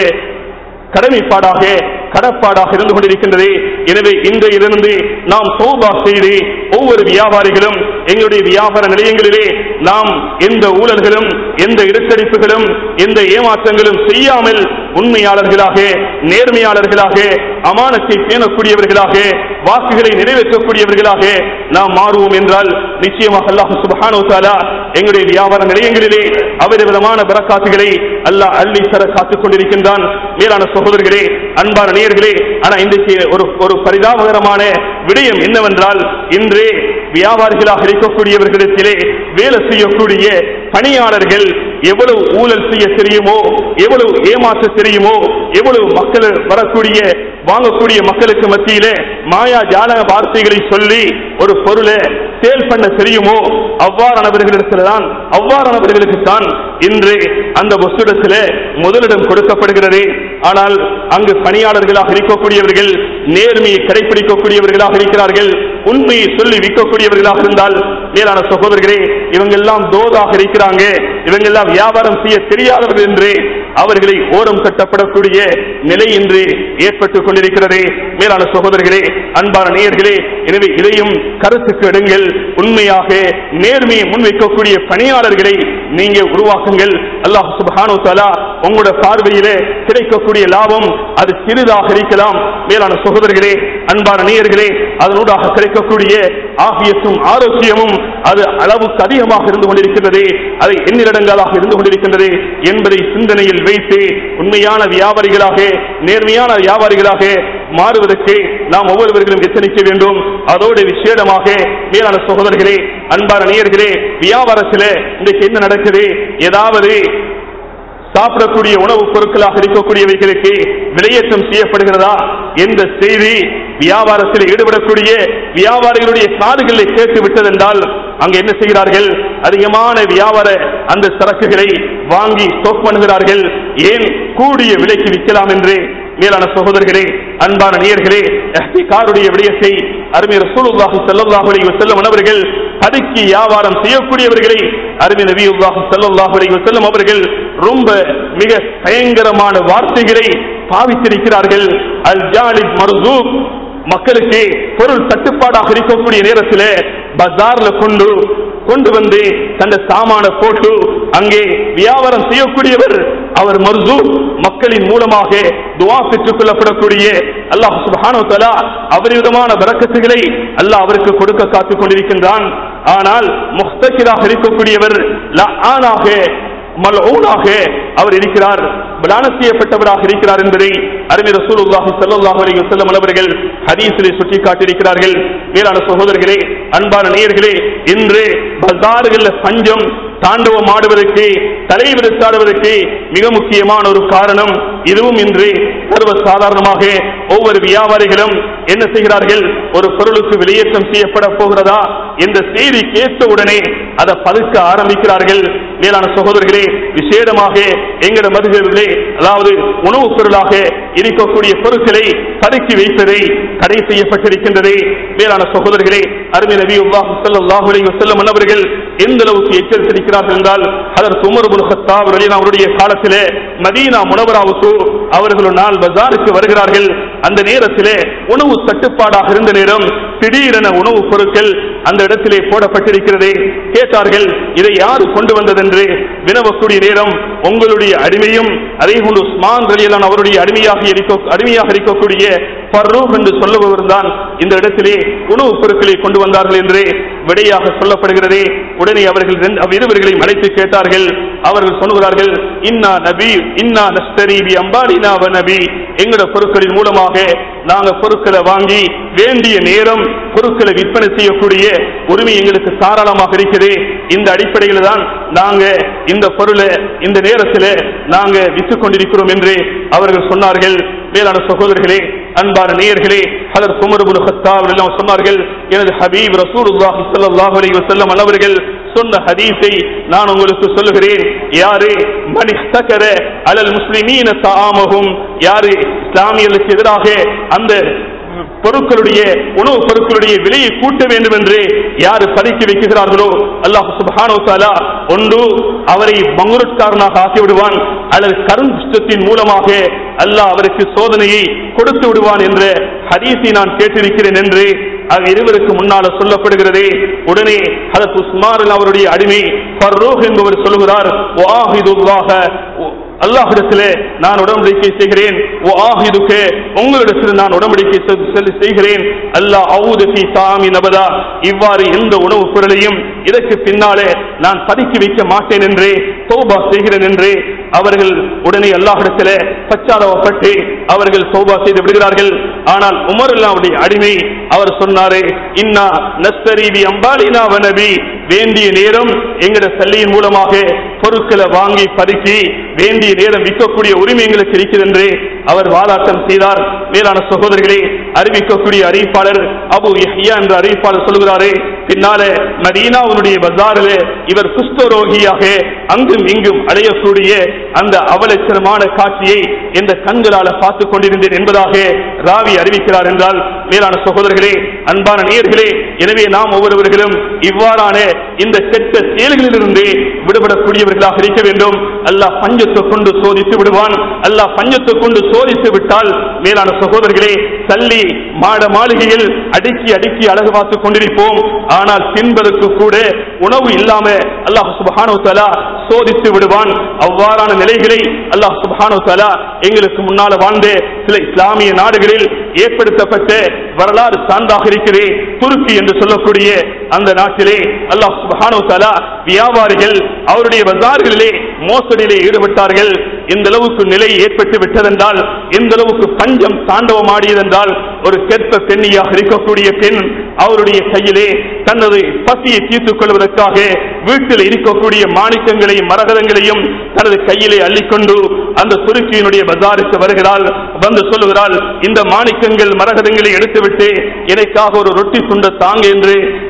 கடமைப்பாடாக கடப்பாடாக இருந்து கொண்டிருக்கின்றது எனவே இன்றையிலிருந்து நாம் சௌபா செய்து ஒவ்வொரு வியாபாரிகளும் எங்களுடைய வியாபார நிலையங்களிலே நாம் எந்த ஊழல்களும் எந்த இடுக்கடிப்புகளும் எந்த ஏமாற்றங்களும் செய்யாமல் உண்மையாளர்களாக நேர்மையாளர்களாக அமானத்தை பேணக்கூடியவர்களாக வாக்குகளை நிறைவேற்றக்கூடியவர்களாக நாம் மாறுவோம் என்றால் நிச்சயமாக அல்லாஹ் சுப்ஹானஹு வ தஆலா எங்களுடைய வியாபார நிலையங்களிலே அவர் விதமான பரக்காத்துகளை அல்லாஹ் அள்ளி தர காத்துக் கொண்டிருக்கின்றான் மேலான சகோதரர்களே அன்பான நேயர்களே ஆனா இன்றைக்கு ஒரு ஒரு பரிதாபகரமான விடயம் என்னவென்றால் இன்று வியாபாரிகளாக இருக்கக்கூடியவர்களிடத்திலே வேலை செய்யக்கூடிய பணியாளர்கள் எவ்வளவு ஊழல் செய்ய தெரியுமோ எவ்வளவு ஏமாற்ற தெரியுமோ எவ்வளவு மக்கள் வரக்கூடிய வாங்கக்கூடிய மக்களுக்கு மத்தியிலே மாயா ஜாலக வார்த்தைகளை சொல்லி ஒரு பொருளை சேல் பண்ண தெரியுமோ அவ்வாறானவர்களிடத்தில் தான் அவ்வாறானவர்களுக்கு தான் இன்று அந்த வசூடத்திலே முதலிடம் கொடுக்கப்படுகிறது ஆனால் அங்கு பணியாளர்களாக இருக்கக்கூடியவர்கள் நேர்மையை கடைபிடிக்கக்கூடியவர்களாக இருக்கிறார்கள் உண்மையை சொல்லி விற்கக்கூடியவர்களாக இருந்தால் மேலான சகோதரர்களே இவங்க எல்லாம் தோதாக இருக்கிறாங்க இவங்க எல்லாம் வியாபாரம் செய்ய தெரியாதவர்கள் என்று அவர்களை ஓரம் கட்டப்படக்கூடிய நிலை இன்று ஏற்பட்டுக் கொண்டிருக்கிறது மேலான சகோதரர்களே அன்பான நேயர்களே எனவே இதையும் கருத்துக்கு எடுங்கள் உண்மையாக நேர்மையை முன்வைக்கக்கூடிய பணியாளர்களை நீங்க உருவாக்குங்கள் அல்லாஹ் சுப்ஹானஹு வ தஆலா உங்களோட பார்வையிலே கிடைக்கக்கூடிய லாபம் அது சிறிதாக இருக்கலாம் மேலான சகோதரர்களே அன்பான நேயர்களே அதனூடாக கிடைக்கக்கூடிய ஆகியத்தும் ஆரோக்கியமும் அது அளவுக்கு அதிகமாக இருந்து கொண்டிருக்கின்றது அது எண்ணிலடங்களாக இருந்து கொண்டிருக்கின்றது என்பதை சிந்தனையில் வைத்து உண்மையான வியாபாரிகளாக நேர்மையான வியாபாரிகளாக மாறுவதற்கு நாம் ஒவ்வொருவர்களும் எச்சரிக்க வேண்டும் அதோடு விசேடமாக மேலான சகோதரர்களே அன்பான நேயர்களே வியாபாரத்தில் இன்றைக்கு என்ன நடக்குது ஏதாவது சாப்பிடக்கூடிய உணவுப் பொருட்களாக இருக்கக்கூடியவைகளுக்கு விலையேற்றம் செய்யப்படுகிறதா என்ற செய்தி வியாபாரத்தில் ஈடுபடக்கூடிய வியாபாரிகளுடைய காதுகளை கேட்டு விட்டதென்றால் அங்க என்ன செய்கிறார்கள் அதிகமான வியாபார அந்த சரக்குகளை வாங்கி ஸ்டோக் பண்ணுகிறார்கள் ஏன் கூடிய விலைக்கு விற்கலாம் என்று மேலான சகோதரர்களே அன்பான நேயர்களே காருடைய விடயத்தை அருமை ரசூலுல்லாஹி ஸல்லல்லாஹு அலைஹி வஸல்லம் அவர்கள் பதுக்கி வியாபாரம் செய்யக்கூடியவர்களை அருமை நபியுல்லாஹி ஸல்லல்லாஹு அலைஹி வஸல்லம் அவர்கள் ரொம்ப மிக பயங்கரமான வார்த்தைகளை பாவித்திருக்கிறார்கள் அல் ஜாலிப் மர்சூக் மக்களுக்கு பொருள் தட்டுப்பாடாக இருக்கக்கூடிய நேரத்தில் பஜார்ல கொண்டு கொண்டு வந்து தந்த சாமான போட்டு அங்கே வியாபாரம் செய்யக்கூடியவர் அவர் மருது மக்களின் மூலமாக துவா பெற்றுக் கொள்ளப்படக்கூடிய அல்லாஹ் சுப்ஹானஹு தஆலா அபரிவிதமான பரக்கத்துகளை அல்லாஹ் அவருக்கு கொடுக்க காத்துக் கொண்டிருக்கின்றான் ஆனால் முஹ்தகிராக இருக்கக்கூடியவர் லஆனாக மல்ஊனாக அவர் இருக்கிறார் பலான செய்யப்பட்டவராக இருக்கிறார் என்பதை அருமை ரசூலுல்லாஹி ஸல்லல்லாஹு அலைஹி வஸல்லம் அவர்கள் ஹதீஸிலே சுட்டி காட்டியிருக்கிறார்கள் மேலான சகோதரர்களே அன்பான நேயர்களே இன்று பஜார்களில் பஞ்சம் தாண்டவம் ஆடுவதற்கு தலைவிரித்தாடுவதற்கு மிக முக்கியமான ஒரு காரணம் இதுவும் இன்று சர்வ சாதாரணமாக ஒவ்வொரு வியாபாரிகளும் என்ன செய்கிறார்கள் ஒரு பொருளுக்கு வெளியேற்றம் செய்யப்பட போகிறதா என்ற செய்தி கேட்டவுடனே அதை பதுக்க ஆரம்பிக்கிறார்கள் மேலான சகோதரர்களே விசேடமாக எங்கட மதுகளிலே அதாவது உணவுப் பொருளாக இருக்கக்கூடிய பொருட்களை பதுக்கி வைப்பதை தடை செய்யப்பட்டிருக்கின்றது மேலான சகோதரர்களே அருமை நபி ஸல்லல்லாஹு அலைஹி வஸல்லம் அவர்கள் எந்த அளவுக்கு எச்சரித்திருக்கிறார்கள் என்றால் அதற்கு உமர் இப்னு கத்தாப் ரலியல்லாஹு அவருடைய காலத்திலே மதீனா முனவராவுக்கு அவர்கள் ஒரு நாள் பஜாருக்கு வருகிறார்கள் அந்த நேரத்திலே உணவு தட்டுப்பாடாக இருந்த நேரம் திடீரென உணவுப் பொருட்கள் அந்த இடத்திலே போடப்பட்டிருக்கிறது கேட்டார்கள் இதை யார் கொண்டு வந்ததென்று வினவக்கூடிய நேரம் உங்களுடைய அடிமையும் அதே போன்று உஸ்மான் ரலியல்லான் அவருடைய அடிமையாக இருக்க அடிமையாக இருக்கக்கூடிய ஃபர்ரூக் என்று சொல்லுபவர் தான் இந்த இடத்திலே உணவுப் பொருட்களை கொண்டு வந்தார்கள் என்று விடையாக சொல்லப்படுகிறது உடனே அவர்கள் ரெண்டு- அவ்விருவர்களையும் அழைத்து கேட்டார்கள் அவர்கள் சொல்லுகிறார்கள் இன்னா நபி இன்னா நஸ்தரி பி அம்பாலினா வ நபி எங்கட பொருட்களின் மூலமாக நாங்க பொருட்களை வாங்கி வேண்டிய நேரம் பொருட்களை விற்பனை செய்யக்கூடிய உரிமை எங்களுக்கு தாராளமாக இருக்குது இந்த அடிப்படையில் தான் நாங்க இந்த பொருளை இந்த நேரத்தில் நாங்க விற்று கொண்டிருக்கிறோம் என்று அவர்கள் சொன்னார்கள் மேலான சகோதரர்களே அன்பான நேயர்களே அதர் குமரபுல் ஹத்தாப் எல்லாம் சொன்னார்கள் எனது ஹபீப் ரசூலுல்லாஹி ஸல்லல்லாஹு அலைஹி வஸல்லம் அவர்கள் சொன்ன ஹதீஸை நான் உங்களுக்கு சொல்லுகிறேன் யாரு மன் இஹ்தகர அலல் முஸ்லிமீன தஆமஹும் யாரு இஸ்லாமியர்களுக்கு எதிராக அந்த பொருட்களுடைய உணவு பொருட்களுடைய விலையை கூட்ட வேண்டும் என்று யாரு பதுக்கி வைக்கிறார்களோ அல்லாஹ் சுப்ஹானஹு வ தஆலா ஒன்று அவரை பங்குரட்காரனாக ஆக்கி விடுவான் அல்லது கருங்குஷ்டத்தின் மூலமாக அல்லாஹ் அவருக்கு சோதனையை கொடுத்து விடுவான் என்ற ஹதீஸை நான் கேட்டிருக்கிறேன் என்று அது இருவருக்கு முன்னால சொல்லப்படுகிறது உடனே ஹதத் உஸ்மான் அவருடைய அடிமை ஃபர்ரூக் என்பவர் சொல்லுகிறார் வாஹிதுல்லாஹ அல்லாஹிடத்திலே நான் உடன்படிக்கை செய்கிறேன் ஓ ஆஹிதுக்கு உங்களிடத்தில் நான் உடன்படிக்கை செ- செ- செய்கிறேன் அல்லாஹ் அவுது ஃபி தாமி நபதா இவ்வாறு எந்த உணவுப் பொருளையும் இதற்கு பின்னாலே நான் பதுக்கி வைக்க மாட்டேன் என்று தௌபா செய்கிறேன் என்று அவர்கள் உடனே அல்லாஹிடத்திலே பச்சாதவப்பட்டு அவர்கள் தௌபா செய்து விடுகிறார்கள் ஆனால் உமர் அல்லாவுடைய அடிமை அவர் சொன்னாரே இன்னா நஸ்தரி பி அம்பாலினா வனபி வேண்டிய நேரம் எங்கட சல்லியின் மூலமாக பொருட்களை வாங்கி பதுக்கி வேண்டிய நேரம் விற்கக்கூடிய உரிமை எங்களுக்கு இருக்கிறது என்று அவர் வாதாட்டம் செய்தார் மேலான சகோதரர்களே அறிவிக்கக்கூடிய அறிவிப்பாளர் அபு யஹ்யா என்ற அறிவிப்பாளர் சொல்கிறாரே பின்னாலே மதீனாவுடைய பஜாரில் இவர் குஷ்டரோகியாக அங்கும் இங்கும் அடையக்கூடிய அந்த அவலட்சணமான காட்சியை இந்த கண்களால பார்த்து கொண்டிருந்தேன் என்பதாக ராவி அறிவிக்கிறார் என்றால் மேலான சகோதரர்களே அன்பான நேயர்களே எனவே நாம் ஒவ்வொருவர்களும் இவ்வாறான இந்த கெட்ட செயல்களிலிருந்து விடுபடக்கூடியவர்களாக இருக்க வேண்டும் அல்லாஹ் பஞ்சத்தை கொண்டு சோதித்து விடுவான் அல்லாஹ் பஞ்சத்தை கொண்டு சோதித்து விட்டால் மேலான சகோதரர்களே தள்ளி மாட மாளிகையில் அடுக்கி அடுக்கி அழகு பார்த்துக் கொண்டிருப்போம் ஆனால் தின்பதற்கு கூட உணவு இல்லாம அல்லாஹ் சுப்ஹானஹு தஆலா சோதித்து விடுவான் அவ்வாறான நிலைகளை அல்லாஹ் சுப்ஹானஹு தஆலா எங்களுக்கு முன்னால வாழ்ந்த சில இஸ்லாமிய நாடுகளில் ஏற்படுத்தப்பட்ட வரலாறு சான்றாக இருக்கிறது துருக்கி என்று சொல்லக்கூடிய அந்த நாட்டிலே அல்லாஹ் சுப்ஹானஹு தஆலா வியாபாரிகள் அவருடைய பஜார்களிலே மோசடியிலே ஈடுபட்டார்கள் எந்த அளவுக்கு நிலை ஏற்பட்டு விட்டதென்றால் எந்த அளவுக்கு பஞ்சம் தாண்டவமாடியதென்றால் ஒரு கெட்ட பெண்ணியாக இருக்கக்கூடிய பெண் அவருடைய கையிலே தனது பசியை தீர்த்துக் கொள்வதற்காக வீட்டில் இருக்கக்கூடிய மாணிக்கங்களையும் மரகதங்களையும் தனது கையிலே அள்ளிக்கொண்டு அந்த துருக்கியினுடைய பஜாருக்கு வருகிறாள் வந்து சொல்லுகிறாள் இந்த மாணிக்கங்கள் மரகதங்களை எடுத்துவிட்டு எனக்காக ஒரு ரொட்டி துண்ட தாங்க என்று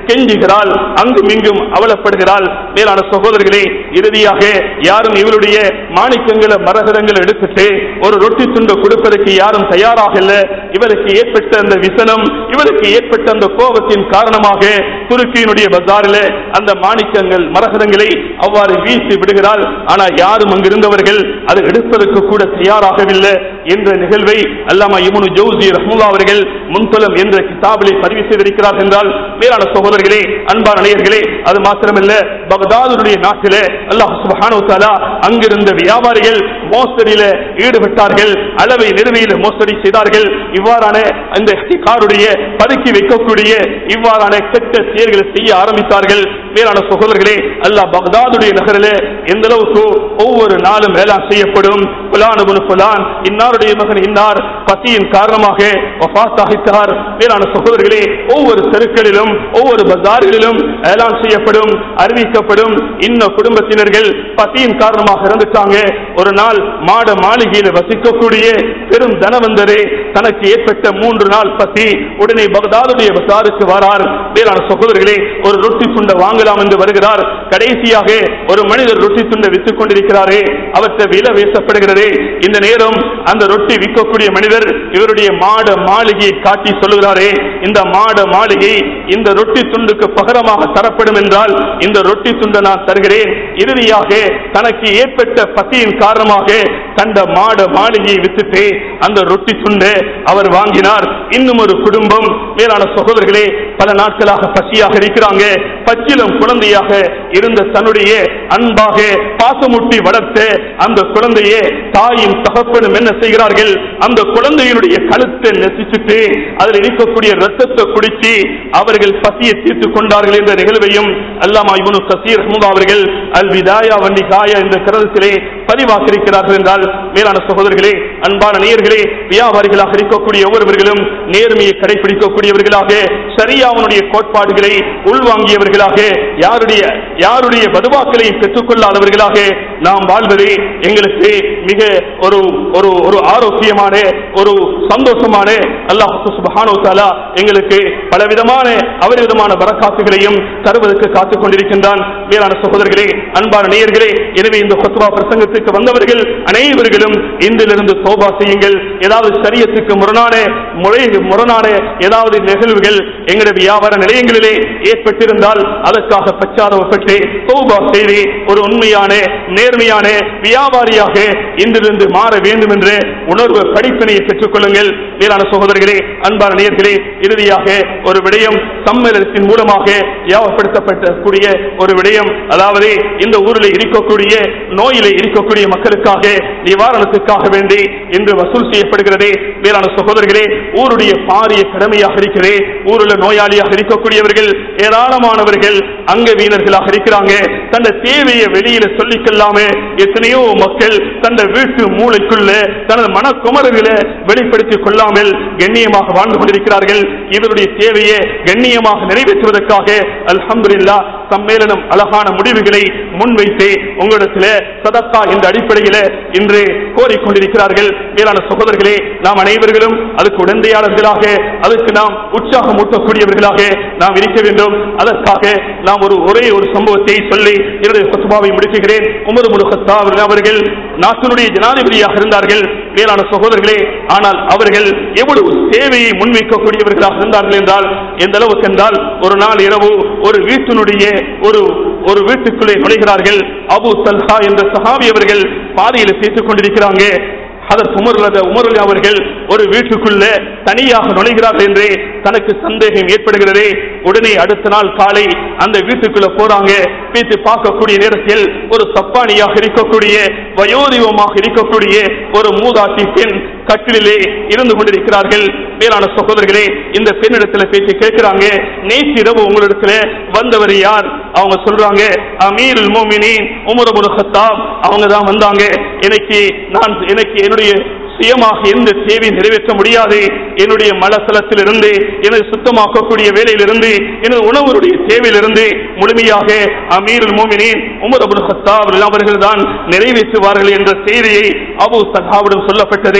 கெஞ்சுகிறாள் அங்கும் இங்கும் அவலப்படுகிறாள் மேலான சகோதரர்களே இறுதியாக யாரும் இவருடைய மாணிக்கங்களை மரகதங்களை எடுத்துட்டு ஒரு ரொட்டி துண்டு கொடுப்பதற்கு யாரும் தயாராக இல்ல இவருக்கு ஏற்பட்ட அந்த விசனம் இவருக்கு ஏற்பட்ட அந்த கோபத்தின் காரணமாக துருக்கியினுடைய பஜாரில் அந்த மாணிக்கங்கள் மரகதங்களை அவ்வாறு வீசி விடுகிறாள் ஆனா யாரும் அங்கிருந்தவர்கள் அதை எடுப்பதற்கு கூட தயாராகவில்லை என்ற நிகழ்வை அல்லாமா இமுனு ஜவுசி ரஹ்முல்லா அவர்கள் முன்தலம் என்ற கிதாபிலே பதிவு செய்திருக்கிறார் என்றால் மேலான சகோதரர்களே அன்பான நேயர்களே அது மாத்திரமல்ல பகதாதுடைய நாட்டிலே அல்லாஹ் சுப்ஹானஹு தஆலா அங்கிருந்த வியாபாரிகள் மோசடியில ஈடுபட்டார்கள் அளவை நிறுவையில் மோசடி செய்தார்கள் இவ்வாறான அந்த காருடைய பதுக்கி வைக்கக்கூடிய இவ்வாறான கெட்ட செயல்களை செய்ய ஆரம்பித்தார்கள் மேலான சகோதரர்களே அல்லாஹ் பக்தாதுடைய நகரிலே எந்த அளவுக்கு ஒவ்வொரு நாளும் வேளாண் செய்யப்படும் புலான் இப்னு புலான் இன்னாருடைய மகன் இன்னார் பசியின் காரணமாக வஃபாத்தாகித்தார் மேலான சகோதரர்களே ஒவ்வொரு தெருக்களிலும் ஒவ்வொரு பஜார்களிலும் ஏலான் செய்யப்படும் அறிவிக்கப்படும் இன்ன குடும்பத்தினர்கள் பசியின் காரணமாக இறந்துட்டாங்க ஒரு நாள் மாட மாளிகையில் வசிக்கக்கூடிய பெரும் தனவந்தரே தனக்கு ஏற்பட்ட மூன்று நாள் பசி உடனே பகதாதுடைய பசாருக்கு வரார் மேலான சகோதரர்களே ஒரு ரொட்டி துண்டை வாங்கலாம் என்று வருகிறார் கடைசியாக ஒரு மனிதர் ரொட்டி துண்டை வித்துக் கொண்டிருக்கிறாரே அவற்றை விலை பேசப்படுகிறது இந்த நேரம் அந்த ரொட்டி விற்கக்கூடிய மனிதர் இவருடைய மாட மாளிகையை காட்டி சொல்லுகிறாரே இந்த மாட மாளிகை இந்த ரொட்டி துண்டுக்கு பகரமாக தரப்படும் என்றால் இந்த ரொட்டி துண்டை நான் தருகிறேன் இறுதியாக தனக்கு ஏற்பட்ட பசியின் காரணமாக கண்ட மாட மாளிகையை வித்துட்டு அந்த ரொட்டி துண்டை அவர் வாங்கினார் இன்னும் ஒரு குடும்பம் மேலான சகோதரர்களே பல நாட்களாக பசியாக இருக்கிறாங்க பச்சிலம் குழந்தையாக இருந்த தன்னுடைய அன்பாக பாசமுட்டி வளர்த்த அந்த குழந்தையை தாயும் தகப்பனும் என்ன செய்கிறார்கள் அந்த குழந்தையினுடைய கழுத்தை நெசிச்சுட்டு அதில் இருக்கக்கூடிய ரத்தத்தை குடிச்சு அவர்கள் பசியை தீர்த்துக் கொண்டார்கள் என்ற நிகழ்வையும் அல்லாமா இவனு கசீர் ஹமுதா அவர்கள் அல் விதாயா வன்னி காயா என்ற கிரதத்திலே பதிவாக்கியிருக்கிறார்கள் என்றால் மேலான சகோதரர்களே அன்பான நேயர்களே வியாபாரிகளாக இருக்கக்கூடிய ஒவ்வொருவர்களும் நேர்மையை கடைபிடிக்கக்கூடியவர்களாக சரியாவனுடைய கோட்பாடுகளை உள்வாங்கியவர்களாக யாருடைய யாருடைய பதுவாக்களையும் பெற்றுக்கொள்ளாதவர்களாக நாம் வாழ்வதே எங்களுக்கு மிக ஒரு ஒரு ஒரு ஆரோக்கியமான ஒரு சந்தோஷமான அல்லாஹ் சுப்ஹானஹு தஆலா எங்களுக்கு பலவிதமான அவரிவிதமான வரக்காத்துகளையும் தருவதற்கு காத்துக் கொண்டிருக்கின்றான் மேலான சகோதரர்களே அன்பான நேயர்களே எனவே இந்த கொத்துவா பிரசங்கத்துக்கு வந்தவர்கள் அனைவர்களும் இன்றிலிருந்து தோபா செய்யுங்கள் ஏதாவது சரியத்துக்கு முரணான முறை முரணான ஏதாவது நிகழ்வுகள் எங்களுடைய வியாபார நிலையங்களிலே ஏற்பட்டிருந்தால் அதற்காக பச்சாதவப்பட்டு தோபா செய்து ஒரு உண்மையான நேர்மையான வியாபாரியாக இன்றிலிருந்து மாற வேண்டும் என்ற உணர்வு படிப்பினையை பெற்றுக் கொள்ளுங்கள் மேலான சகோதரர்களே அன்பான நேயர்களே இறுதியாக ஒரு விடயம் சம்மேளனத்தின் மூலமாக யாவப்படுத்தப்படக்கூடிய ஒரு விடயம் அதாவது இந்த ஊரில் இருக்கக்கூடிய நோயில இருக்கக்கூடிய மக்களுக்காக நிவாரணத்துக்காக வேண்டி இன்று வசூல் செய்யப்படுகிறது மேலான சகோதரர்களே ஊருடைய பாரிய கடமையாக இருக்கிறது ஊருள்ள நோயாளியாக இருக்கக்கூடியவர்கள் ஏராளமானவர்கள் அங்க வீணர்களாக இருக்கிறாங்க தந்த தேவையை வெளியில சொல்லிக்கொள்ளாம எத்தனையோ மக்கள் தந்த வீட்டு மூளைக்குள்ள தனது மனக்குமரர்களை வெளிப்படுத்திக் கொள்ளாமல் கண்ணியமாக வாழ்ந்து கொண்டிருக்கிறார்கள் இவருடைய தேவையை கண்ணியமாக நிறைவேற்றுவதற்காக அல்ஹம்துலில்லா சம்மேளனம் அழகான முடிவுகளை முன்வைத்து உங்களிடத்தில் சதக்கா என்ற அடிப்படையில் இன்று கோரிக்கொண்டிருக்கிறார்கள் மேலான சகோதரர்களே நாம் அனைவர்களும் அதுக்கு உடந்தையாளர்களாக அதுக்கு நாம் உற்சாகம் ஊட்டக்கூடியவர்களாக நாம் இருக்க வேண்டும் அதற்காக நாம் ஒரு ஒரே ஒரு சம்பவத்தை சொல்லி என்னுடைய கொத்துபாவை முடிக்குகிறேன் உமர் முருகத்தா அவர்கள் நாட்டினுடைய ஜனாதிபதியாக இருந்தார்கள் மேலான சகோதரர்களே ஆனால் அவர்கள் எவ்வளவு சேவையை முன்வைக்கக்கூடியவர்களாக இருந்தார்கள் என்றால் எந்த அளவுக்கு என்றால் ஒரு நாள் இரவு ஒரு வீட்டினுடைய ஒரு ஒரு வீட்டுக்குள்ளே நுழைகிறார்கள் அபு தல்ஹா என்ற சஹாபி அவர்கள் பாதையில் பேசிக் கொண்டிருக்கிறாங்க அதற்கு உமர்லத உமருல் அவர்கள் ஒரு வீட்டுக்குள்ள தனியாக நுழைகிறார்கள் என்று தனக்கு சந்தேகம் ஏற்படுகிறது உடனே அடுத்த நாள் காலை அந்த வீட்டுக்குள்ள போறாங்க வீட்டு பார்க்கக்கூடிய நேரத்தில் ஒரு சப்பானியாக இருக்கக்கூடிய வயோதிபமாக இருக்கக்கூடிய ஒரு மூதாட்டி பெண் கட்டிலே இருந்து கொண்டிருக்கிறார்கள் மேலான சகோதரர்களே இந்த பெண்ணிடத்துல பேசி கேட்கிறாங்க நேற்று இரவு உங்களிடத்துல வந்தவர் யார் அவங்க சொல்றாங்க Amir Muminin Umar Abul Khattab அவங்க தான் வந்தாங்க எனக்கு நான் எனக்கு என்னுடைய சுயமாக எந்த தேவை நிறைவேற்ற முடியாது என்னுடைய மலசலத்திலிருந்து எனது சுத்தமாக்கக்கூடிய வேலையிலிருந்து எனது உணவருடைய தேவையிலிருந்து முழுமையாக அமீருல் மோமினின் உமர் அபுல் ஹத்தாப் அவர்கள் தான் நிறைவேற்றுவார்கள் என்ற செய்தியை அபு சதாவிடம் சொல்லப்பட்டது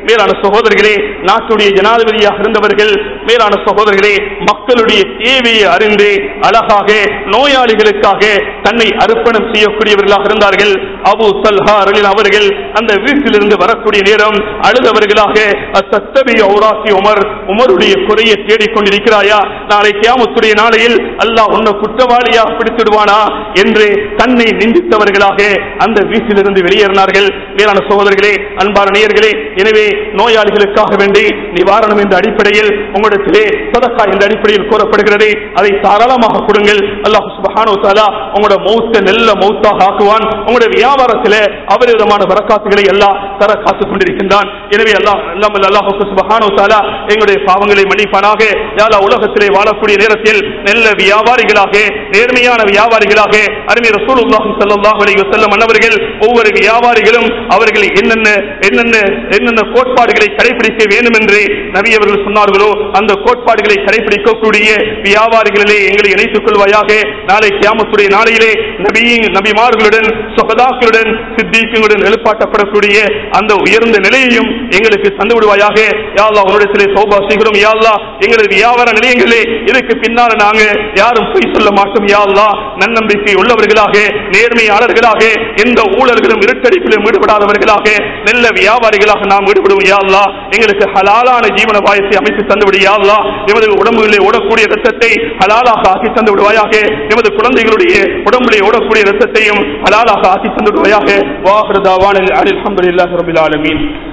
மேலான சகோதரர்களே நாட்டுடைய ஜனாதிபதியாக இருந்தவர்கள் மேலான சகோதரர்களே மக்களுடைய தேவையை அறிந்து அழகாக நோயாளிகளுக்காக தன்னை அர்ப்பணம் செய்யக்கூடியவர்களாக இருந்தார்கள் அபு சல்ஹா அருளின் அவர்கள் அந்த வீட்டிலிருந்து வரக்கூடிய நேரம் அழுதவர்களாக அத்தத்தபி ஔராசி உமர் உமருடைய குறையை தேடிக் கொண்டிருக்கிறாயா நாளை கியாமத்துடைய நாளையில் அல்லாஹ் உன்னை குற்றவாளியாக பிடித்திடுவானா என்று தன்னை நிந்தித்தவர்களாக அந்த வீட்டிலிருந்து வெளியேறினார்கள் மேலான சகோதரர்களே அன்பான நேயர்களே எனவே நோயாளிகளுக்காக வேண்டி நிவாரணம் என்ற அடிப்படையில் உங்களிடத்திலே சதக்கா என்ற அடிப்படையில் கூறப்படுகிறது அதை தாராளமாக கொடுங்கள் அல்லாஹ் சுபஹானு தாலா உங்களோட மௌத்த நல்ல மௌத்தாக ஆக்குவான் உங்களுடைய வியாபாரத்திலே அபரிதமான வரக்காத்துகளை எல்லாம் தர காத்துக் கொண்டிருக்கின்றான் எனவே அல்லாஹ் அல்லாமல் அல்லாஹ் சுபஹானு தாலா எங்களுடைய பாவங்களை மன்னிப்பானாக யாலா உலகத்திலே வாழக்கூடிய நேரத்தில் நல்ல வியாபாரிகளாக நேர்மையான வியாபாரிகளாக அருமை ரசூலுல்லாஹி ஸல்லல்லாஹு அலைஹி வஸல்லம் அன்னவர்கள் ஒவ்வொரு வியாபாரிகளும் அவர்கள் என்னென்ன என்னென்ன என்னென்ன கோட்பாடுகளை கடைபிடிக்க வேண்டும் என்று நபி அவர்கள் சொன்னார்களோ அந்த கோட்பாடுகளை கடைபிடிக்கக்கூடிய வியாபாரிகளிலே எங்களை இணைத்துக் கொள்வாயாக நாளை கியாமத்துடைய நாளையிலே நபியின் நபிமார்களுடன் சொகதாக்களுடன் சித்திகளுடன் எழுப்பாட்டப்படக்கூடிய அந்த உயர்ந்த நிலையையும் எங்களுக்கு தந்து விடுவாயாக யாழ்லா உன்னிடத்திலே சௌபா செய்கிறோம் யாழ்லா எங்களது வியாபார நிலையங்களே இதுக்கு பின்னால நாங்க யாரும் பொய் சொல்ல மாட்டோம் யாழ்லா நன்னம்பிக்கை உள்ளவர்களாக நேர்மையாளர்களாக எந்த ஊழல்களும் இருட்டடிப்பிலும் ஈடுபடாதவர்களாக நல்ல வியாபாரிகளாக நாம் ஈடுபடுவோம் யாழ்லா எங்களுக்கு ஹலாலான ஜீவன பாயத்தை அமைத்து தந்துவிடு யாழ்லா எமது உடம்புகளிலே ஓடக்கூடிய ரத்தத்தை ஹலாலாக ஆக்கி தந்து விடுவாயாக எமது குழந்தைகளுடைய உடம்பிலே ஓடக்கூடிய ரத்தத்தையும் ஹலாலாக ஆக்கி தந்து விடுவாயாக வாஹிருதாவானில் அல்ஹம்துலில்லாஹி ரபில் ஆலமீன்